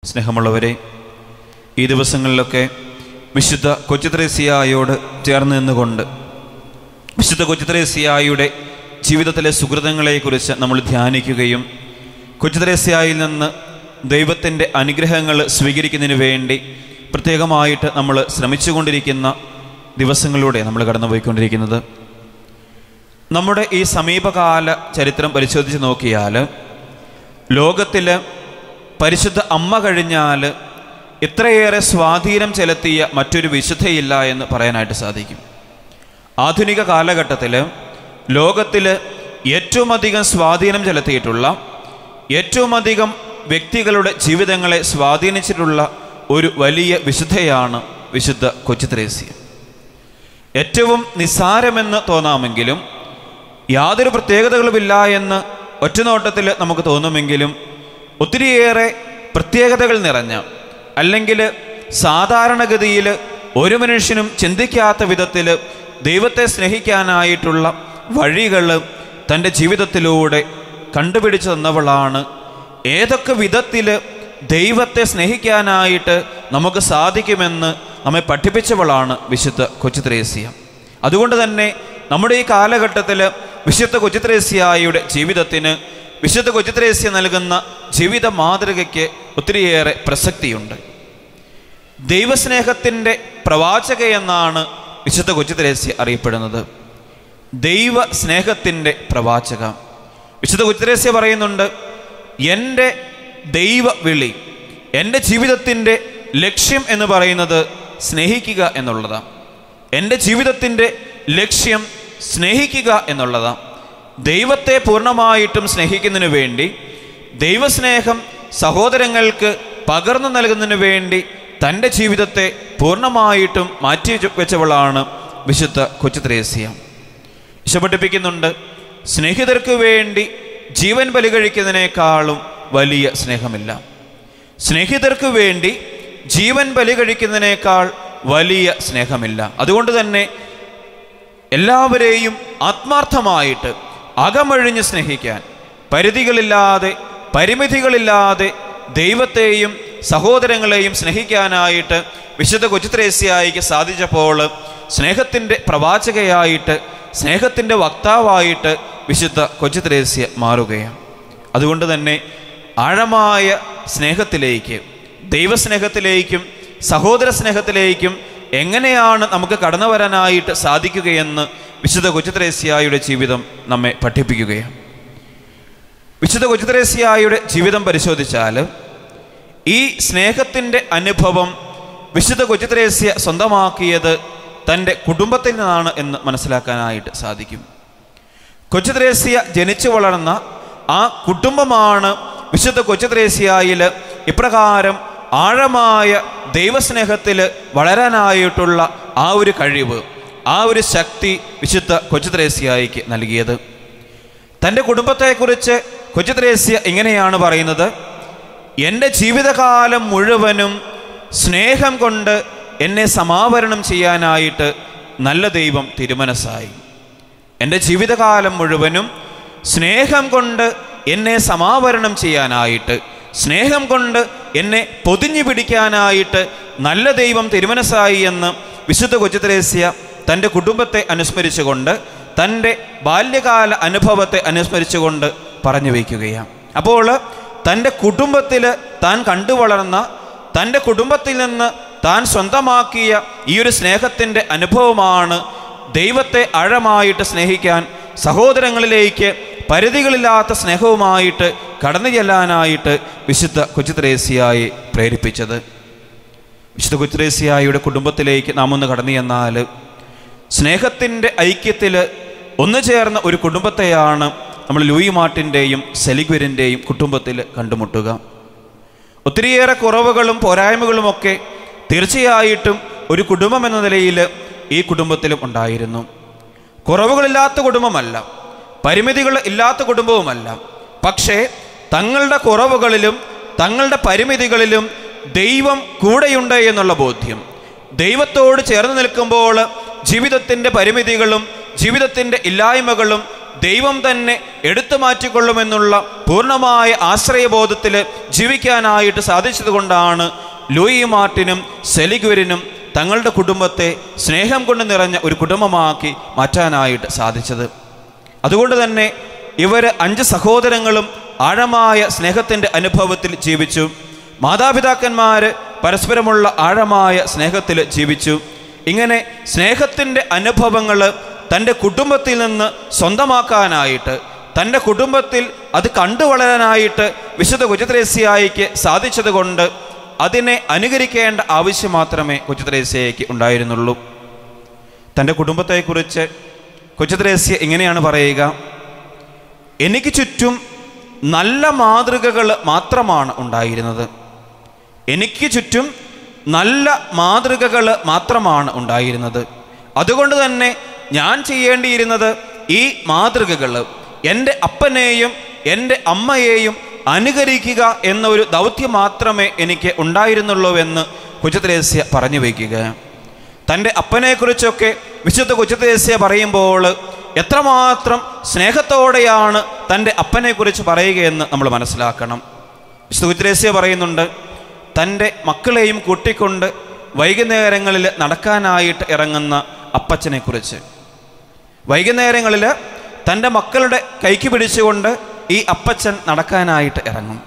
സ്നേഹമുള്ളവരെ ഈ ദിവസങ്ങളിലൊക്കെ വിശുദ്ധ കൊച്ചുത്രേസിയായോട് ചേർന്ന് നിന്നുകൊണ്ട് വിശുദ്ധ കൊച്ചുത്രേസിയായുടെ ജീവിതത്തിലെ സുഹൃതങ്ങളെക്കുറിച്ച് നമ്മൾ ധ്യാനിക്കുകയും കൊച്ചുത്രേസ്യായിൽ നിന്ന് ദൈവത്തിൻ്റെ അനുഗ്രഹങ്ങൾ സ്വീകരിക്കുന്നതിന് വേണ്ടി പ്രത്യേകമായിട്ട് നമ്മൾ ശ്രമിച്ചുകൊണ്ടിരിക്കുന്ന ദിവസങ്ങളിലൂടെ നമ്മൾ കടന്നുപോയിക്കൊണ്ടിരിക്കുന്നത് നമ്മുടെ ഈ സമീപകാല ചരിത്രം പരിശോധിച്ച് നോക്കിയാൽ ലോകത്തിൽ പരിശുദ്ധ അമ്മ കഴിഞ്ഞാൽ ഇത്രയേറെ സ്വാധീനം ചെലുത്തിയ മറ്റൊരു വിശുദ്ധയില്ല എന്ന് പറയാനായിട്ട് സാധിക്കും ആധുനിക കാലഘട്ടത്തിൽ ലോകത്തിൽ ഏറ്റവും അധികം സ്വാധീനം ചെലുത്തിയിട്ടുള്ള ഏറ്റവും അധികം വ്യക്തികളുടെ ജീവിതങ്ങളെ സ്വാധീനിച്ചിട്ടുള്ള ഒരു വലിയ വിശുദ്ധയാണ് വിശുദ്ധ കൊച്ചുത്രേസ്യ ഏറ്റവും നിസ്സാരമെന്ന് തോന്നാമെങ്കിലും യാതൊരു പ്രത്യേകതകളുമില്ല എന്ന് ഒറ്റനോട്ടത്തിൽ നമുക്ക് തോന്നുമെങ്കിലും ഒത്തിരിയേറെ പ്രത്യേകതകൾ നിറഞ്ഞ അല്ലെങ്കിൽ സാധാരണഗതിയിൽ ഒരു മനുഷ്യനും ചിന്തിക്കാത്ത വിധത്തിൽ ദൈവത്തെ സ്നേഹിക്കാനായിട്ടുള്ള വഴികൾ തൻ്റെ ജീവിതത്തിലൂടെ കണ്ടുപിടിച്ചു തന്നവളാണ് ഏതൊക്കെ വിധത്തിൽ ദൈവത്തെ സ്നേഹിക്കാനായിട്ട് നമുക്ക് സാധിക്കുമെന്ന് നമ്മെ പഠിപ്പിച്ചവളാണ് വിശുദ്ധ കൊച്ചുത്രേസ്യ അതുകൊണ്ട് തന്നെ നമ്മുടെ ഈ കാലഘട്ടത്തിൽ വിശുദ്ധ കൊച്ചുത്രേസ്യായുടെ ജീവിതത്തിന് വിശുദ്ധ കൊച്ചുത്രേസ്യ നൽകുന്ന ജീവിത മാതൃകയ്ക്ക് ഒത്തിരിയേറെ പ്രസക്തിയുണ്ട് ദൈവസ്നേഹത്തിൻ്റെ പ്രവാചക എന്നാണ് വിശുദ്ധ കൊച്ചുത്രേസ്യ അറിയപ്പെടുന്നത് ദൈവ സ്നേഹത്തിൻ്റെ പ്രവാചക വിശുദ്ധ കൊച്ചുത്രേസ്യ പറയുന്നുണ്ട് എൻ്റെ ദൈവ വിളി എൻ്റെ ജീവിതത്തിൻ്റെ ലക്ഷ്യം എന്ന് പറയുന്നത് സ്നേഹിക്കുക എന്നുള്ളതാണ് എൻ്റെ ജീവിതത്തിൻ്റെ ലക്ഷ്യം സ്നേഹിക്കുക എന്നുള്ളതാണ് ദൈവത്തെ പൂർണ്ണമായിട്ടും സ്നേഹിക്കുന്നതിന് വേണ്ടി ദൈവസ്നേഹം സഹോദരങ്ങൾക്ക് പകർന്നു നൽകുന്നതിന് വേണ്ടി തൻ്റെ ജീവിതത്തെ പൂർണ്ണമായിട്ടും മാറ്റി വെച്ചവളാണ് വിശുദ്ധ കൊച്ചുത്രേസ്യ ഈശോ പഠിപ്പിക്കുന്നുണ്ട് സ്നേഹിതർക്ക് വേണ്ടി ജീവൻ ബലി കഴിക്കുന്നതിനേക്കാളും വലിയ സ്നേഹമില്ല സ്നേഹിതർക്ക് വേണ്ടി ജീവൻ ബലി കഴിക്കുന്നതിനേക്കാൾ വലിയ സ്നേഹമില്ല അതുകൊണ്ട് തന്നെ എല്ലാവരെയും ആത്മാർത്ഥമായിട്ട് അകമഴിഞ്ഞ് സ്നേഹിക്കാൻ പരിധികളില്ലാതെ പരിമിതികളില്ലാതെ ദൈവത്തെയും സഹോദരങ്ങളെയും സ്നേഹിക്കാനായിട്ട് വിശുദ്ധ കൊച്ചുത്രേസ്യായിക്ക് സാധിച്ചപ്പോൾ സ്നേഹത്തിൻ്റെ പ്രവാചകയായിട്ട് സ്നേഹത്തിൻ്റെ വക്താവായിട്ട് വിശുദ്ധ കൊച്ചുത്രേസ്യ മാറുകയാണ് അതുകൊണ്ട് തന്നെ ആഴമായ സ്നേഹത്തിലേക്ക് ദൈവസ്നേഹത്തിലേക്കും സഹോദര സ്നേഹത്തിലേക്കും എങ്ങനെയാണ് നമുക്ക് കടന്നു വരാനായിട്ട് സാധിക്കുകയെന്ന് വിശുദ്ധ കൊച്ചുത്രേസ്യായുടെ ജീവിതം നമ്മെ പഠിപ്പിക്കുകയാണ് വിശുദ്ധ കൊച്ചുത്രേസ്യായുടെ ജീവിതം പരിശോധിച്ചാൽ ഈ സ്നേഹത്തിൻ്റെ അനുഭവം വിശുദ്ധ കൊച്ചുത്രേസ്യ സ്വന്തമാക്കിയത് തൻ്റെ കുടുംബത്തിൽ നിന്നാണ് എന്ന് മനസ്സിലാക്കാനായിട്ട് സാധിക്കും കൊച്ചുത്രേസ്യ ജനിച്ചു വളർന്ന ആ കുടുംബമാണ് വിശുദ്ധ കൊച്ചുത്രേസ്യായിൽ ഇപ്രകാരം ആഴമായ ദൈവസ്നേഹത്തിൽ വളരാനായിട്ടുള്ള ആ ഒരു കഴിവ് ആ ഒരു ശക്തി വിശുദ്ധ കൊച്ചുത്രേസ്യായിക്ക് നൽകിയത് തൻ്റെ കുടുംബത്തെക്കുറിച്ച് കൊച്ചുത്രേസ്യ ഇങ്ങനെയാണ് പറയുന്നത് എൻ്റെ ജീവിതകാലം മുഴുവനും സ്നേഹം കൊണ്ട് എന്നെ സമാവരണം ചെയ്യാനായിട്ട് നല്ല ദൈവം തിരുമനസ്സായി എൻ്റെ ജീവിതകാലം മുഴുവനും സ്നേഹം കൊണ്ട് എന്നെ സമാവരണം ചെയ്യാനായിട്ട് സ്നേഹം കൊണ്ട് എന്നെ പൊതിഞ്ഞു പിടിക്കാനായിട്ട് നല്ല ദൈവം തിരുമനസ്സായി എന്ന് വിശുദ്ധ കൊച്ചുത്രേസ്യ തൻ്റെ കുടുംബത്തെ അനുസ്മരിച്ചുകൊണ്ട് തൻ്റെ ബാല്യകാല അനുഭവത്തെ അനുസ്മരിച്ചുകൊണ്ട് പറഞ്ഞു വയ്ക്കുകയാണ് അപ്പോൾ തൻ്റെ കുടുംബത്തിൽ താൻ കണ്ടുവളർന്ന തൻ്റെ കുടുംബത്തിൽ നിന്ന് താൻ സ്വന്തമാക്കിയ ഈ ഒരു സ്നേഹത്തിൻ്റെ അനുഭവമാണ് ദൈവത്തെ ആഴമായിട്ട് സ്നേഹിക്കാൻ സഹോദരങ്ങളിലേക്ക് പരിധികളില്ലാത്ത സ്നേഹവുമായിട്ട് കടന്നു ചെല്ലാനായിട്ട് വിശുദ്ധ കൊച്ചുത്രേസ്യായി പ്രേരിപ്പിച്ചത് വിശുദ്ധ കൊച്ചുത്രേസ്യായുടെ കുടുംബത്തിലേക്ക് നാം ഒന്ന് കടന്നു ചെന്നാൽ സ്നേഹത്തിൻ്റെ ഐക്യത്തിൽ ഒന്നു ചേർന്ന ഒരു കുടുംബത്തെയാണ് നമ്മൾ ലൂയി മാർട്ടിൻ്റെയും സെലിഗ്വരിൻ്റെയും കുടുംബത്തിൽ കണ്ടുമുട്ടുക ഒത്തിരിയേറെ കുറവുകളും പോരായ്മകളുമൊക്കെ തീർച്ചയായിട്ടും ഒരു കുടുംബം എന്ന നിലയിൽ ഈ കുടുംബത്തിലും ഉണ്ടായിരുന്നു കുറവുകളില്ലാത്ത കുടുംബമല്ല പരിമിതികൾ ഇല്ലാത്ത കുടുംബവുമല്ല പക്ഷേ തങ്ങളുടെ കുറവുകളിലും തങ്ങളുടെ പരിമിതികളിലും ദൈവം കൂടെയുണ്ട് എന്നുള്ള ബോധ്യം ദൈവത്തോട് ചേർന്ന് നിൽക്കുമ്പോൾ ജീവിതത്തിൻ്റെ പരിമിതികളും ജീവിതത്തിൻ്റെ ഇല്ലായ്മകളും ദൈവം തന്നെ എടുത്തു മാറ്റിക്കൊള്ളുമെന്നുള്ള പൂർണ്ണമായ ആശ്രയബോധത്തിൽ ജീവിക്കാനായിട്ട് സാധിച്ചതുകൊണ്ടാണ് ലൂയി മാർട്ടിനും സെലിഗുരിനും തങ്ങളുടെ കുടുംബത്തെ സ്നേഹം കൊണ്ട് നിറഞ്ഞ ഒരു കുടുംബമാക്കി മാറ്റാനായിട്ട് സാധിച്ചത് അതുകൊണ്ട് തന്നെ ഇവർ അഞ്ച് സഹോദരങ്ങളും ആഴമായ സ്നേഹത്തിൻ്റെ അനുഭവത്തിൽ ജീവിച്ചു മാതാപിതാക്കന്മാർ പരസ്പരമുള്ള ആഴമായ സ്നേഹത്തിൽ ജീവിച്ചു ഇങ്ങനെ സ്നേഹത്തിൻ്റെ അനുഭവങ്ങൾ തൻ്റെ കുടുംബത്തിൽ നിന്ന് സ്വന്തമാക്കാനായിട്ട് തൻ്റെ കുടുംബത്തിൽ അത് കണ്ടുവളരാനായിട്ട് വിശുദ്ധ കുജത്രേസ്യായിക്ക് സാധിച്ചതുകൊണ്ട് അതിനെ അനുകരിക്കേണ്ട ആവശ്യം മാത്രമേ കുജത്രേസ്യയ്ക്ക് ഉണ്ടായിരുന്നുള്ളൂ തൻ്റെ കുടുംബത്തെക്കുറിച്ച് കൊച്ചുത്രേസ്യ ഇങ്ങനെയാണ് പറയുക എനിക്ക് ചുറ്റും നല്ല മാതൃകകൾ മാത്രമാണ് ഉണ്ടായിരുന്നത് എനിക്ക് ചുറ്റും നല്ല മാതൃകകൾ മാത്രമാണ് ഉണ്ടായിരുന്നത് അതുകൊണ്ട് തന്നെ ഞാൻ ചെയ്യേണ്ടിയിരുന്നത് ഈ മാതൃകകൾ എൻ്റെ അപ്പനെയും എൻ്റെ അമ്മയെയും അനുകരിക്കുക എന്ന ഒരു ദൗത്യം മാത്രമേ എനിക്ക് ഉണ്ടായിരുന്നുള്ളൂ എന്ന് കുജത്രേസ്യ പറഞ്ഞു വയ്ക്കുക തൻ്റെ അപ്പനെക്കുറിച്ചൊക്കെ വിശുദ്ധ കൊച്ചുദേശീയ പറയുമ്പോൾ എത്രമാത്രം സ്നേഹത്തോടെയാണ് തൻ്റെ അപ്പനെക്കുറിച്ച് പറയുകയെന്ന് നമ്മൾ മനസ്സിലാക്കണം വിശുദ്ധ കൊച്ചുദേശീയ പറയുന്നുണ്ട് തൻ്റെ മക്കളെയും കൂട്ടിക്കൊണ്ട് വൈകുന്നേരങ്ങളിൽ നടക്കാനായിട്ട് ഇറങ്ങുന്ന അപ്പച്ചനെക്കുറിച്ച് വൈകുന്നേരങ്ങളിൽ തൻ്റെ മക്കളുടെ കൈക്ക് പിടിച്ചുകൊണ്ട് ഈ അപ്പച്ചൻ നടക്കാനായിട്ട് ഇറങ്ങും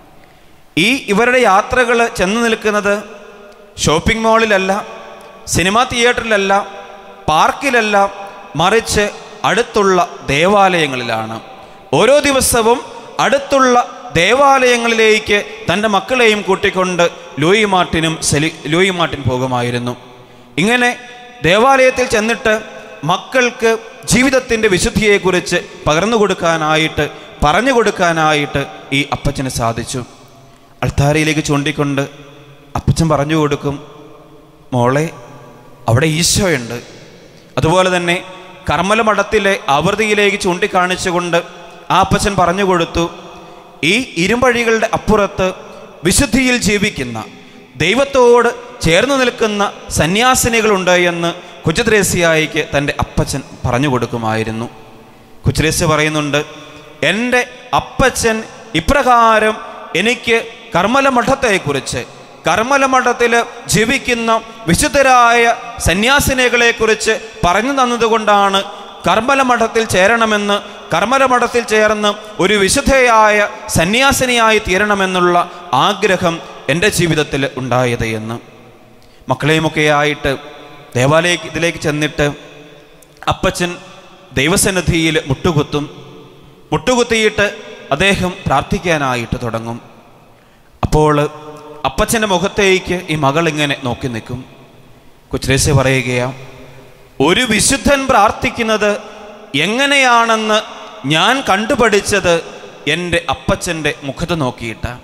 ഈ ഇവരുടെ യാത്രകൾ ചെന്ന് നിൽക്കുന്നത് ഷോപ്പിംഗ് മാളിലല്ല സിനിമാ തിയേറ്ററിലല്ല പാർക്കിലല്ല മറിച്ച് അടുത്തുള്ള ദേവാലയങ്ങളിലാണ് ഓരോ ദിവസവും അടുത്തുള്ള ദേവാലയങ്ങളിലേക്ക് തൻ്റെ മക്കളെയും കൂട്ടിക്കൊണ്ട് ലൂയി മാർട്ടിനും സെലി ലൂയി മാർട്ടിൻ പോകുമായിരുന്നു ഇങ്ങനെ ദേവാലയത്തിൽ ചെന്നിട്ട് മക്കൾക്ക് ജീവിതത്തിൻ്റെ വിശുദ്ധിയെക്കുറിച്ച് പകർന്നു കൊടുക്കാനായിട്ട് പറഞ്ഞു കൊടുക്കാനായിട്ട് ഈ അപ്പച്ചന് സാധിച്ചു അൾത്താരയിലേക്ക് ചൂണ്ടിക്കൊണ്ട് അപ്പച്ചൻ പറഞ്ഞു കൊടുക്കും മോളെ അവിടെ ഈശോയുണ്ട് അതുപോലെ തന്നെ കർമ്മല മഠത്തിലെ ആവൃത്തിയിലേക്ക് ചൂണ്ടിക്കാണിച്ചുകൊണ്ട് ആ അപ്പച്ചൻ പറഞ്ഞു കൊടുത്തു ഈ ഇരുമ്പഴികളുടെ അപ്പുറത്ത് വിശുദ്ധിയിൽ ജീവിക്കുന്ന ദൈവത്തോട് ചേർന്ന് നിൽക്കുന്ന സന്യാസിനികളുണ്ട് എന്ന് കുച്ചുത്രേസ്യായിക്ക് തൻ്റെ അപ്പച്ചൻ പറഞ്ഞു കൊടുക്കുമായിരുന്നു കുച്ചുരേസ്യ പറയുന്നുണ്ട് എൻ്റെ അപ്പച്ചൻ ഇപ്രകാരം എനിക്ക് കർമ്മല മഠത്തെക്കുറിച്ച് കർമ്മല മഠത്തിൽ ജീവിക്കുന്ന വിശുദ്ധരായ സന്യാസിനികളെക്കുറിച്ച് പറഞ്ഞു തന്നതുകൊണ്ടാണ് കർമ്മല മഠത്തിൽ ചേരണമെന്ന് കർമ്മല മഠത്തിൽ ചേർന്ന് ഒരു വിശുദ്ധയായ സന്യാസിനിയായി തീരണമെന്നുള്ള ആഗ്രഹം എൻ്റെ ജീവിതത്തിൽ ഉണ്ടായത് എന്ന് മക്കളെയുമൊക്കെ ആയിട്ട് ദേവാലയ ഇതിലേക്ക് ചെന്നിട്ട് അപ്പച്ചൻ ദൈവസന്നിധിയിൽ മുട്ടുകുത്തും മുട്ടുകുത്തിയിട്ട് അദ്ദേഹം പ്രാർത്ഥിക്കാനായിട്ട് തുടങ്ങും അപ്പോൾ അപ്പച്ചൻ്റെ മുഖത്തേക്ക് ഈ മകൾ ഇങ്ങനെ നോക്കി നിൽക്കും കൊച്ചുരേസ്യ പറയുകയാ ഒരു വിശുദ്ധൻ പ്രാർത്ഥിക്കുന്നത് എങ്ങനെയാണെന്ന് ഞാൻ കണ്ടുപഠിച്ചത് എൻ്റെ അപ്പച്ചൻ്റെ മുഖത്ത് നോക്കിയിട്ടാണ്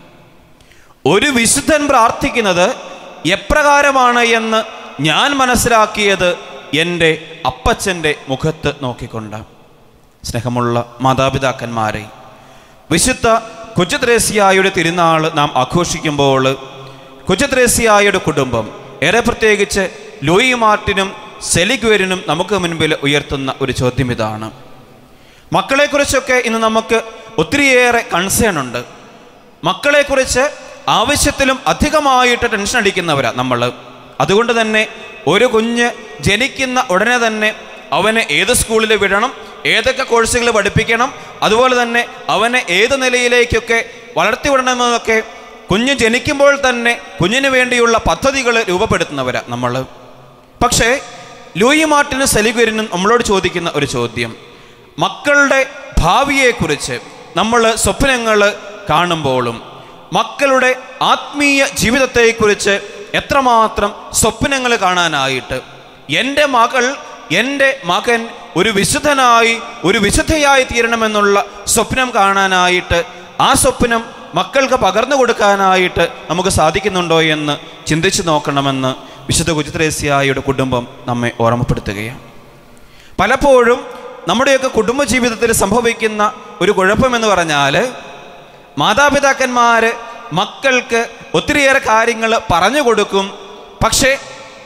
ഒരു വിശുദ്ധൻ പ്രാർത്ഥിക്കുന്നത് എപ്രകാരമാണ് എന്ന് ഞാൻ മനസ്സിലാക്കിയത് എൻ്റെ അപ്പച്ചൻ്റെ മുഖത്ത് നോക്കിക്കൊണ്ട് സ്നേഹമുള്ള മാതാപിതാക്കന്മാരെ വിശുദ്ധ കുജത്രേസ്യായുടെ തിരുനാൾ നാം ആഘോഷിക്കുമ്പോൾ കുജത്രേസ്യായുടെ കുടുംബം ഏറെ പ്രത്യേകിച്ച് ലൂയി മാർട്ടിനും സെലിഗ്വരിനും നമുക്ക് മുൻപിൽ ഉയർത്തുന്ന ഒരു ചോദ്യം ഇതാണ് മക്കളെക്കുറിച്ചൊക്കെ ഇന്ന് നമുക്ക് ഒത്തിരിയേറെ കൺസേൺ ഉണ്ട് മക്കളെക്കുറിച്ച് ആവശ്യത്തിലും അധികമായിട്ട് ടെൻഷൻ അടിക്കുന്നവരാ നമ്മൾ അതുകൊണ്ട് തന്നെ ഒരു കുഞ്ഞ് ജനിക്കുന്ന ഉടനെ തന്നെ അവനെ ഏത് സ്കൂളിൽ വിടണം ഏതൊക്കെ കോഴ്സുകൾ പഠിപ്പിക്കണം അതുപോലെ തന്നെ അവനെ ഏത് നിലയിലേക്കൊക്കെ വളർത്തിവിടണമെന്നൊക്കെ കുഞ്ഞ് ജനിക്കുമ്പോൾ തന്നെ കുഞ്ഞിന് വേണ്ടിയുള്ള പദ്ധതികൾ രൂപപ്പെടുത്തുന്നവരാ നമ്മൾ പക്ഷേ ലൂയി മാർട്ടിനും സലിഗുരിനും നമ്മളോട് ചോദിക്കുന്ന ഒരു ചോദ്യം മക്കളുടെ ഭാവിയെക്കുറിച്ച് നമ്മൾ സ്വപ്നങ്ങൾ കാണുമ്പോഴും മക്കളുടെ ആത്മീയ ജീവിതത്തെക്കുറിച്ച് എത്രമാത്രം സ്വപ്നങ്ങൾ കാണാനായിട്ട് എൻ്റെ മകൾ എൻ്റെ മകൻ ഒരു വിശുദ്ധനായി ഒരു വിശുദ്ധയായി തീരണമെന്നുള്ള സ്വപ്നം കാണാനായിട്ട് ആ സ്വപ്നം മക്കൾക്ക് പകർന്നു കൊടുക്കാനായിട്ട് നമുക്ക് സാധിക്കുന്നുണ്ടോ എന്ന് ചിന്തിച്ചു നോക്കണമെന്ന് വിശുദ്ധ കുജിത്രേസ്യായുടെ കുടുംബം നമ്മെ ഓർമ്മപ്പെടുത്തുകയാണ് പലപ്പോഴും നമ്മുടെയൊക്കെ കുടുംബജീവിതത്തിൽ സംഭവിക്കുന്ന ഒരു കുഴപ്പമെന്ന് പറഞ്ഞാൽ മാതാപിതാക്കന്മാർ മക്കൾക്ക് ഒത്തിരിയേറെ കാര്യങ്ങൾ പറഞ്ഞു കൊടുക്കും പക്ഷേ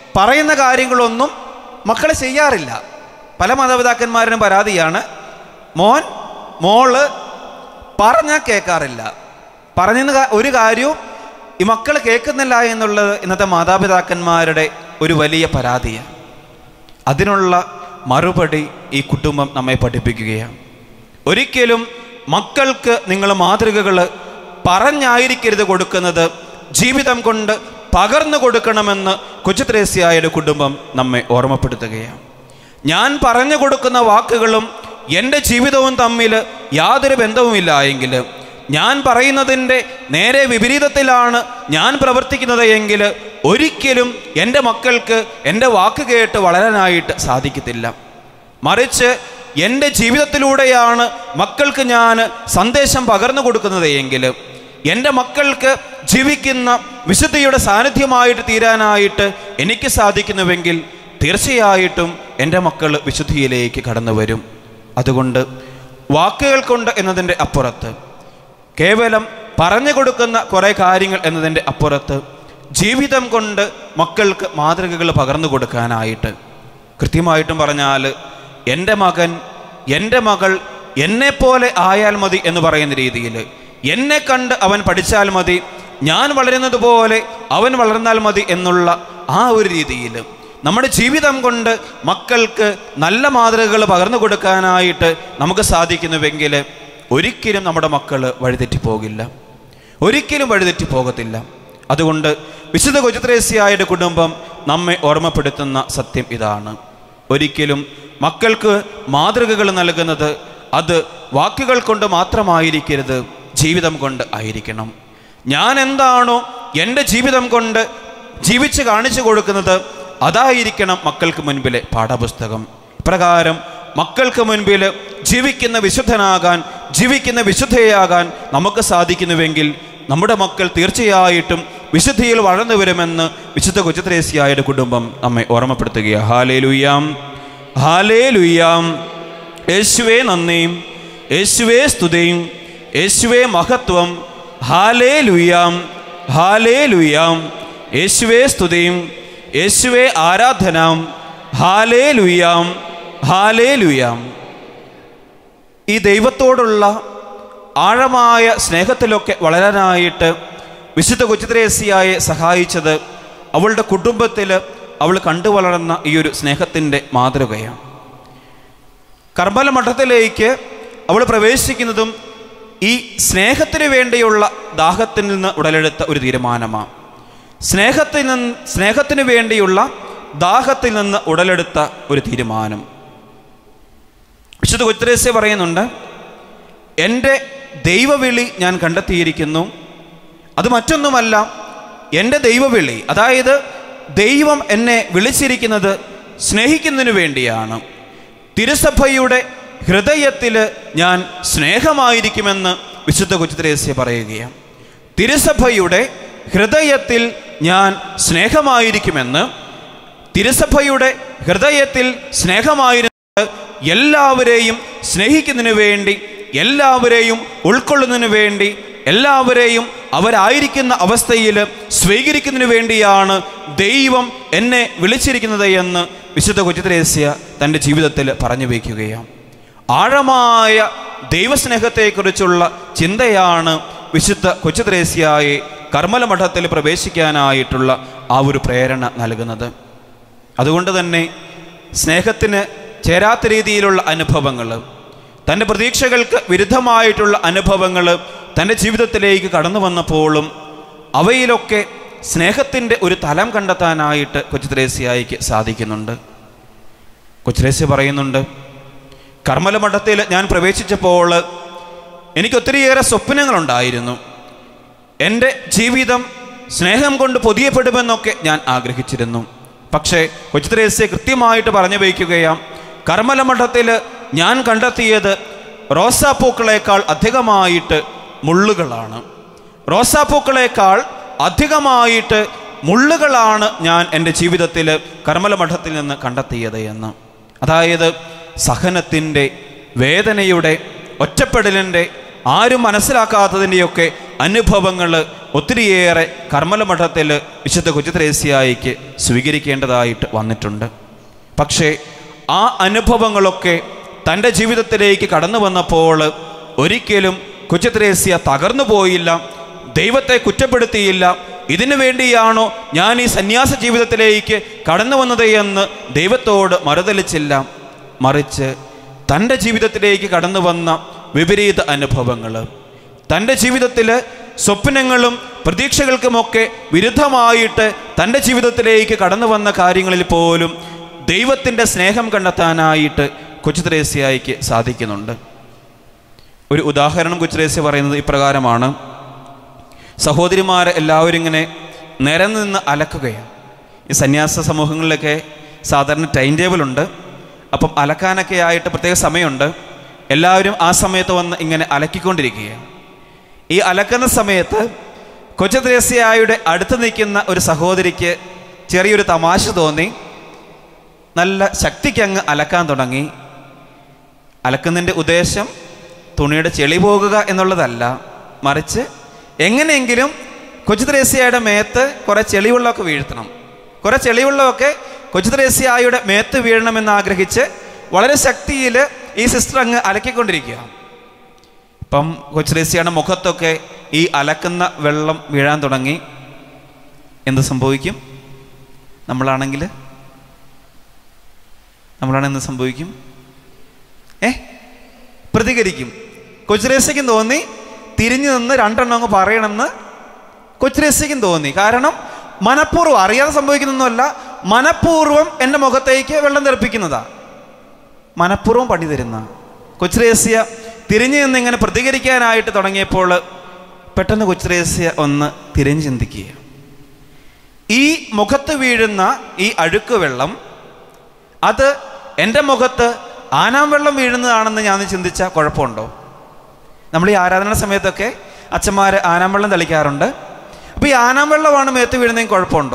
പറയുന്ന കാര്യങ്ങളൊന്നും മക്കൾ ചെയ്യാറില്ല പല മാതാപിതാക്കന്മാരിനും പരാതിയാണ് മോൻ മോള് പറഞ്ഞാൽ കേൾക്കാറില്ല പറഞ്ഞെന്ന് കാ- ഒരു കാര്യവും ഈ മക്കൾ കേൾക്കുന്നില്ല എന്നുള്ളത് ഇന്നത്തെ മാതാപിതാക്കന്മാരുടെ ഒരു വലിയ പരാതിയാണ് അതിനുള്ള മറുപടി ഈ കുടുംബം നമ്മെ പഠിപ്പിക്കുകയാണ് ഒരിക്കലും മക്കൾക്ക് നിങ്ങൾ മാതൃകകൾ പറഞ്ഞായിരിക്കരുത് കൊടുക്കുന്നത് ജീവിതം കൊണ്ട് പകർന്നു കൊടുക്കണമെന്ന് കൊച്ചുത്രേസ്യായുടെ കുടുംബം നമ്മെ ഓർമ്മപ്പെടുത്തുകയാണ് ഞാൻ പറഞ്ഞു കൊടുക്കുന്ന വാക്കുകളും എൻ്റെ ജീവിതവും തമ്മിൽ യാതൊരു ബന്ധവുമില്ല എങ്കിൽ ഞാൻ പറയുന്നതിൻ്റെ നേരെ വിപരീതത്തിലാണ് ഞാൻ പ്രവർത്തിക്കുന്നത് എങ്കിൽ ഒരിക്കലും എൻ്റെ മക്കൾക്ക് എൻ്റെ വാക്ക് കേട്ട് വളരാനായിട്ട് സാധിക്കത്തില്ല മറിച്ച് എൻ്റെ ജീവിതത്തിലൂടെയാണ് മക്കൾക്ക് ഞാൻ സന്ദേശം പകർന്നു കൊടുക്കുന്നത് എങ്കിൽ എൻ്റെ മക്കൾക്ക് ജീവിക്കുന്ന വിശുദ്ധിയുടെ സാന്നിധ്യമായിട്ട് തീരാനായിട്ട് എനിക്ക് സാധിക്കുന്നുവെങ്കിൽ തീർച്ചയായിട്ടും എൻ്റെ മക്കൾ വിശുദ്ധിയിലേക്ക് കടന്നു വരും അതുകൊണ്ട് വാക്കുകൾ കൊണ്ട് എന്നതിൻ്റെ അപ്പുറത്ത് കേവലം പറഞ്ഞു കൊടുക്കുന്ന കുറേ കാര്യങ്ങൾ എന്നതിൻ്റെ അപ്പുറത്ത് ജീവിതം കൊണ്ട് മക്കൾക്ക് മാതൃകകൾ പകർന്നു കൊടുക്കാനായിട്ട് കൃത്യമായിട്ടും പറഞ്ഞാൽ എൻ്റെ മകൻ എൻ്റെ മകൾ എന്നെപ്പോലെ ആയാൽ മതി എന്ന് പറയുന്ന രീതിയിൽ എന്നെ കണ്ട് അവൻ പഠിച്ചാൽ മതി ഞാൻ വളരുന്നത് പോലെ അവൻ വളർന്നാൽ മതി എന്നുള്ള ആ ഒരു രീതിയിൽ നമ്മുടെ ജീവിതം കൊണ്ട് മക്കൾക്ക് നല്ല മാതൃകകൾ പകർന്നു കൊടുക്കാനായിട്ട് നമുക്ക് സാധിക്കുന്നുവെങ്കിൽ ഒരിക്കലും നമ്മുടെ മക്കൾ വഴിതെറ്റി പോകില്ല ഒരിക്കലും വഴിതെറ്റി പോകത്തില്ല അതുകൊണ്ട് വിശുദ്ധ കൊച്ചുത്രേസ്യായുടെ കുടുംബം നമ്മെ ഓർമ്മപ്പെടുത്തുന്ന സത്യം ഇതാണ് ഒരിക്കലും മക്കൾക്ക് മാതൃകകൾ നൽകുന്നത് അത് വാക്കുകൾ കൊണ്ട് മാത്രമായിരിക്കരുത് ജീവിതം കൊണ്ട് ആയിരിക്കണം ഞാൻ എന്താണോ എൻ്റെ ജീവിതം കൊണ്ട് ജീവിച്ച് കാണിച്ചു കൊടുക്കുന്നത് അതായിരിക്കണം മക്കൾക്ക് മുൻപിലെ പാഠപുസ്തകം ഇപ്രകാരം മക്കൾക്ക് മുൻപിൽ ജീവിക്കുന്ന വിശുദ്ധനാകാൻ ജീവിക്കുന്ന വിശുദ്ധയാകാൻ നമുക്ക് സാധിക്കുന്നുവെങ്കിൽ നമ്മുടെ മക്കൾ തീർച്ചയായിട്ടും വിശുദ്ധിയിൽ വളർന്നു വരുമെന്ന് വിശുദ്ധ കൊച്ചുത്രേസ്യായുടെ കുടുംബം നമ്മെ ഓർമ്മപ്പെടുത്തുകയാണ് ഹാലേ ലുയ്യാം ഹാലേ ലുയ്യാം യേശുവേ നന്ദിയും യേശുവേ സ്തുതിയും യേശുവേ മഹത്വം ഹാലേ ലുയ്യാം ഹാലേ ലുയ്യാം യേശുവേ സ്തുതിയും യേശുവേ ആരാധനാം ഹാലേ ലുയ്യാം ഹാലേ ലുയ്യാം ഈ ദൈവത്തോടുള്ള ആഴമായ സ്നേഹത്തിലൊക്കെ വളരാനായിട്ട് വിശുദ്ധ കൊച്ചുത്രേസിയായെ സഹായിച്ചത് അവളുടെ കുടുംബത്തിൽ അവൾ കണ്ടു വളർന്ന ഈ ഒരു സ്നേഹത്തിൻ്റെ മാതൃകയാണ് കർമ്മല മഠത്തിലേക്ക് അവൾ പ്രവേശിക്കുന്നതും ഈ സ്നേഹത്തിന് വേണ്ടിയുള്ള ദാഹത്തിൽ നിന്ന് ഉടലെടുത്ത ഒരു തീരുമാനമാണ് സ്നേഹത്തിൽ നിന്ന് സ്നേഹത്തിന് വേണ്ടിയുള്ള ദാഹത്തിൽ നിന്ന് ഉടലെടുത്ത ഒരു തീരുമാനം വിശുദ്ധ കൊച്ചുരേസ്യ പറയുന്നുണ്ട് എൻ്റെ ദൈവവിളി ഞാൻ കണ്ടെത്തിയിരിക്കുന്നു അത് മറ്റൊന്നുമല്ല എൻ്റെ ദൈവവിളി അതായത് ദൈവം എന്നെ വിളിച്ചിരിക്കുന്നത് സ്നേഹിക്കുന്നതിന് വേണ്ടിയാണ് തിരുസഭയുടെ ഹൃദയത്തിൽ ഞാൻ സ്നേഹമായിരിക്കുമെന്ന് വിശുദ്ധ കൊച്ചുത്രേസ്യ പറയുകയാണ് തിരുസഭയുടെ ഹൃദയത്തിൽ ഞാൻ സ്നേഹമായിരിക്കുമെന്ന് തിരുസഭയുടെ ഹൃദയത്തിൽ സ്നേഹമായിരുന്നത് എല്ലാവരെയും സ്നേഹിക്കുന്നതിന് വേണ്ടി എല്ലാവരെയും ഉൾക്കൊള്ളുന്നതിന് വേണ്ടി എല്ലാവരെയും അവരായിരിക്കുന്ന അവസ്ഥയിൽ സ്വീകരിക്കുന്നതിന് വേണ്ടിയാണ് ദൈവം എന്നെ വിളിച്ചിരിക്കുന്നത് എന്ന് വിശുദ്ധ കൊച്ചുത്രേസ്യ തൻ്റെ ജീവിതത്തിൽ പറഞ്ഞു വയ്ക്കുകയാണ് ആഴമായ ദൈവസ്നേഹത്തെക്കുറിച്ചുള്ള ചിന്തയാണ് വിശുദ്ധ കൊച്ചുത്രേസ്യയെ കർമ്മല മഠത്തിൽ പ്രവേശിക്കാനായിട്ടുള്ള ആ ഒരു പ്രേരണ നൽകുന്നത് അതുകൊണ്ട് തന്നെ സ്നേഹത്തിന് ചേരാത്ത രീതിയിലുള്ള അനുഭവങ്ങൾ തൻ്റെ പ്രതീക്ഷകൾക്ക് വിരുദ്ധമായിട്ടുള്ള അനുഭവങ്ങൾ തൻ്റെ ജീവിതത്തിലേക്ക് കടന്നു വന്നപ്പോഴും അവയിലൊക്കെ സ്നേഹത്തിൻ്റെ ഒരു തലം കണ്ടെത്താനായിട്ട് കൊച്ചുത്രേസ്യായിക്ക് സാധിക്കുന്നുണ്ട് കൊച്ചുത്രേസ്യ പറയുന്നുണ്ട് കർമ്മല മഠത്തിൽ ഞാൻ പ്രവേശിച്ചപ്പോൾ എനിക്ക് ഒത്തിരിയേറെ സ്വപ്നങ്ങളുണ്ടായിരുന്നു എൻ്റെ ജീവിതം സ്നേഹം കൊണ്ട് പൊതിയപ്പെടുമെന്നൊക്കെ ഞാൻ ആഗ്രഹിച്ചിരുന്നു പക്ഷേ കൊച്ചുത്രേസ്യ കൃത്യമായിട്ട് പറഞ്ഞു വയ്ക്കുകയാം കർമ്മല മഠത്തിൽ ഞാൻ കണ്ടെത്തിയത് റോസാപ്പൂക്കളേക്കാൾ അധികമായിട്ട് മുള്ളുകളാണ് റോസാപ്പൂക്കളേക്കാൾ അധികമായിട്ട് മുള്ളുകളാണ് ഞാൻ എൻ്റെ ജീവിതത്തിൽ കർമ്മല മഠത്തിൽ നിന്ന് കണ്ടെത്തിയത് എന്ന് അതായത് സഹനത്തിൻ്റെ വേദനയുടെ ഒറ്റപ്പെടലിൻ്റെ ആരും മനസ്സിലാക്കാത്തതിൻ്റെയൊക്കെ അനുഭവങ്ങൾ ഒത്തിരിയേറെ കർമ്മല മഠത്തിൽ വിശുദ്ധ കൊച്ചുത്രേസ്യായിക്ക് സ്വീകരിക്കേണ്ടതായിട്ട് വന്നിട്ടുണ്ട് പക്ഷേ ആ അനുഭവങ്ങളൊക്കെ തൻ്റെ ജീവിതത്തിലേക്ക് കടന്നു വന്നപ്പോൾ ഒരിക്കലും കൊച്ചുത്രേസ്യ തകർന്നു പോയില്ല ദൈവത്തെ കുറ്റപ്പെടുത്തിയില്ല ഇതിനു വേണ്ടിയാണോ ഞാൻ ഈ സന്യാസ ജീവിതത്തിലേക്ക് കടന്നു വന്നത് എന്ന് ദൈവത്തോട് മറുതലിച്ചില്ല മറിച്ച് തൻ്റെ ജീവിതത്തിലേക്ക് കടന്നു വന്ന വിപരീത അനുഭവങ്ങൾ തൻ്റെ ജീവിതത്തിൽ സ്വപ്നങ്ങളും പ്രതീക്ഷകൾക്കുമൊക്കെ വിരുദ്ധമായിട്ട് തൻ്റെ ജീവിതത്തിലേക്ക് കടന്നു വന്ന കാര്യങ്ങളിൽ പോലും ദൈവത്തിൻ്റെ സ്നേഹം കണ്ടെത്താനായിട്ട് കൊച്ചു ത്രേസ്യായിക്ക് സാധിക്കുന്നുണ്ട് ഒരു ഉദാഹരണം കൊച്ചു ത്രേസ്യ പറയുന്നത് ഇപ്രകാരമാണ് സഹോദരിമാരെ എല്ലാവരും ഇങ്ങനെ നിരന്ന് നിന്ന് അലക്കുകയാണ് ഈ സന്യാസ സമൂഹങ്ങളിലൊക്കെ സാധാരണ ടൈം ടേബിൾ ഉണ്ട് അപ്പം അലക്കാനൊക്കെ ആയിട്ട് പ്രത്യേക സമയമുണ്ട് എല്ലാവരും ആ സമയത്ത് വന്ന് ഇങ്ങനെ അലക്കിക്കൊണ്ടിരിക്കുകയാണ് ഈ അലക്കുന്ന സമയത്ത് കൊച്ചു ത്രേസ്യായുടെ അടുത്ത് നിൽക്കുന്ന ഒരു സഹോദരിക്ക് ചെറിയൊരു തമാശ തോന്നി നല്ല ശക്തിക്ക് അങ്ങ് അലക്കാൻ തുടങ്ങി അലക്കുന്നതിൻ്റെ ഉദ്ദേശം തുണിയുടെ ചെളി പോകുക എന്നുള്ളതല്ല മറിച്ച് എങ്ങനെയെങ്കിലും കൊച്ചു ത്രേസ്യയുടെ മേത്ത് കുറേ ചെളിവെള്ളമൊക്കെ വീഴ്ത്തണം കുറേ ചെളിവെള്ളമൊക്കെ കൊച്ചു ത്രേസ്യയുടെ മേത്ത് വീഴണമെന്ന് ആഗ്രഹിച്ച് വളരെ ശക്തിയിൽ ഈ സിസ്റ്റർ അങ്ങ് അലക്കിക്കൊണ്ടിരിക്കുക ഇപ്പം കൊച്ചു ത്രേസ്യയുടെ മുഖത്തൊക്കെ ഈ അലക്കുന്ന വെള്ളം വീഴാൻ തുടങ്ങി എന്ത് സംഭവിക്കും നമ്മളാണെങ്കിൽ നമ്മളാണ് എന്ത് സംഭവിക്കും ഏ പ്രതികരിക്കും കൊച്ചുരേസ്യക്കും തോന്നി തിരിഞ്ഞു നിന്ന് രണ്ടെണ്ണം അങ്ങ് പറയണമെന്ന് കൊച്ചുരേസ്യക്കും തോന്നി കാരണം മനഃപൂർവ്വം അറിയാതെ സംഭവിക്കുന്നൊന്നുമല്ല മനഃപൂർവ്വം എൻ്റെ മുഖത്തേക്ക് വെള്ളം തെറിപ്പിക്കുന്നതാ മനഃപൂർവ്വം പണി തരുന്ന കൊച്ചുരേസ്യ തിരിഞ്ഞു നിന്ന് ഇങ്ങനെ പ്രതികരിക്കാനായിട്ട് തുടങ്ങിയപ്പോൾ പെട്ടെന്ന് കൊച്ചുരേസ്യ ഒന്ന് തിരിഞ്ഞു ചിന്തിക്കുക ഈ മുഖത്ത് വീഴുന്ന ഈ അഴുക്ക് വെള്ളം അത് എൻ്റെ മുഖത്ത് ആനാം വെള്ളം വീഴുന്നതാണെന്ന് ഞാൻ ചിന്തിച്ച കുഴപ്പമുണ്ടോ നമ്മൾ ഈ ആരാധന സമയത്തൊക്കെ അച്ഛന്മാർ ആനാം വെള്ളം തളിക്കാറുണ്ട് അപ്പോൾ ഈ ആനാം വെള്ളമാണ് മേത്ത് വീഴുന്നതിന് കുഴപ്പമുണ്ടോ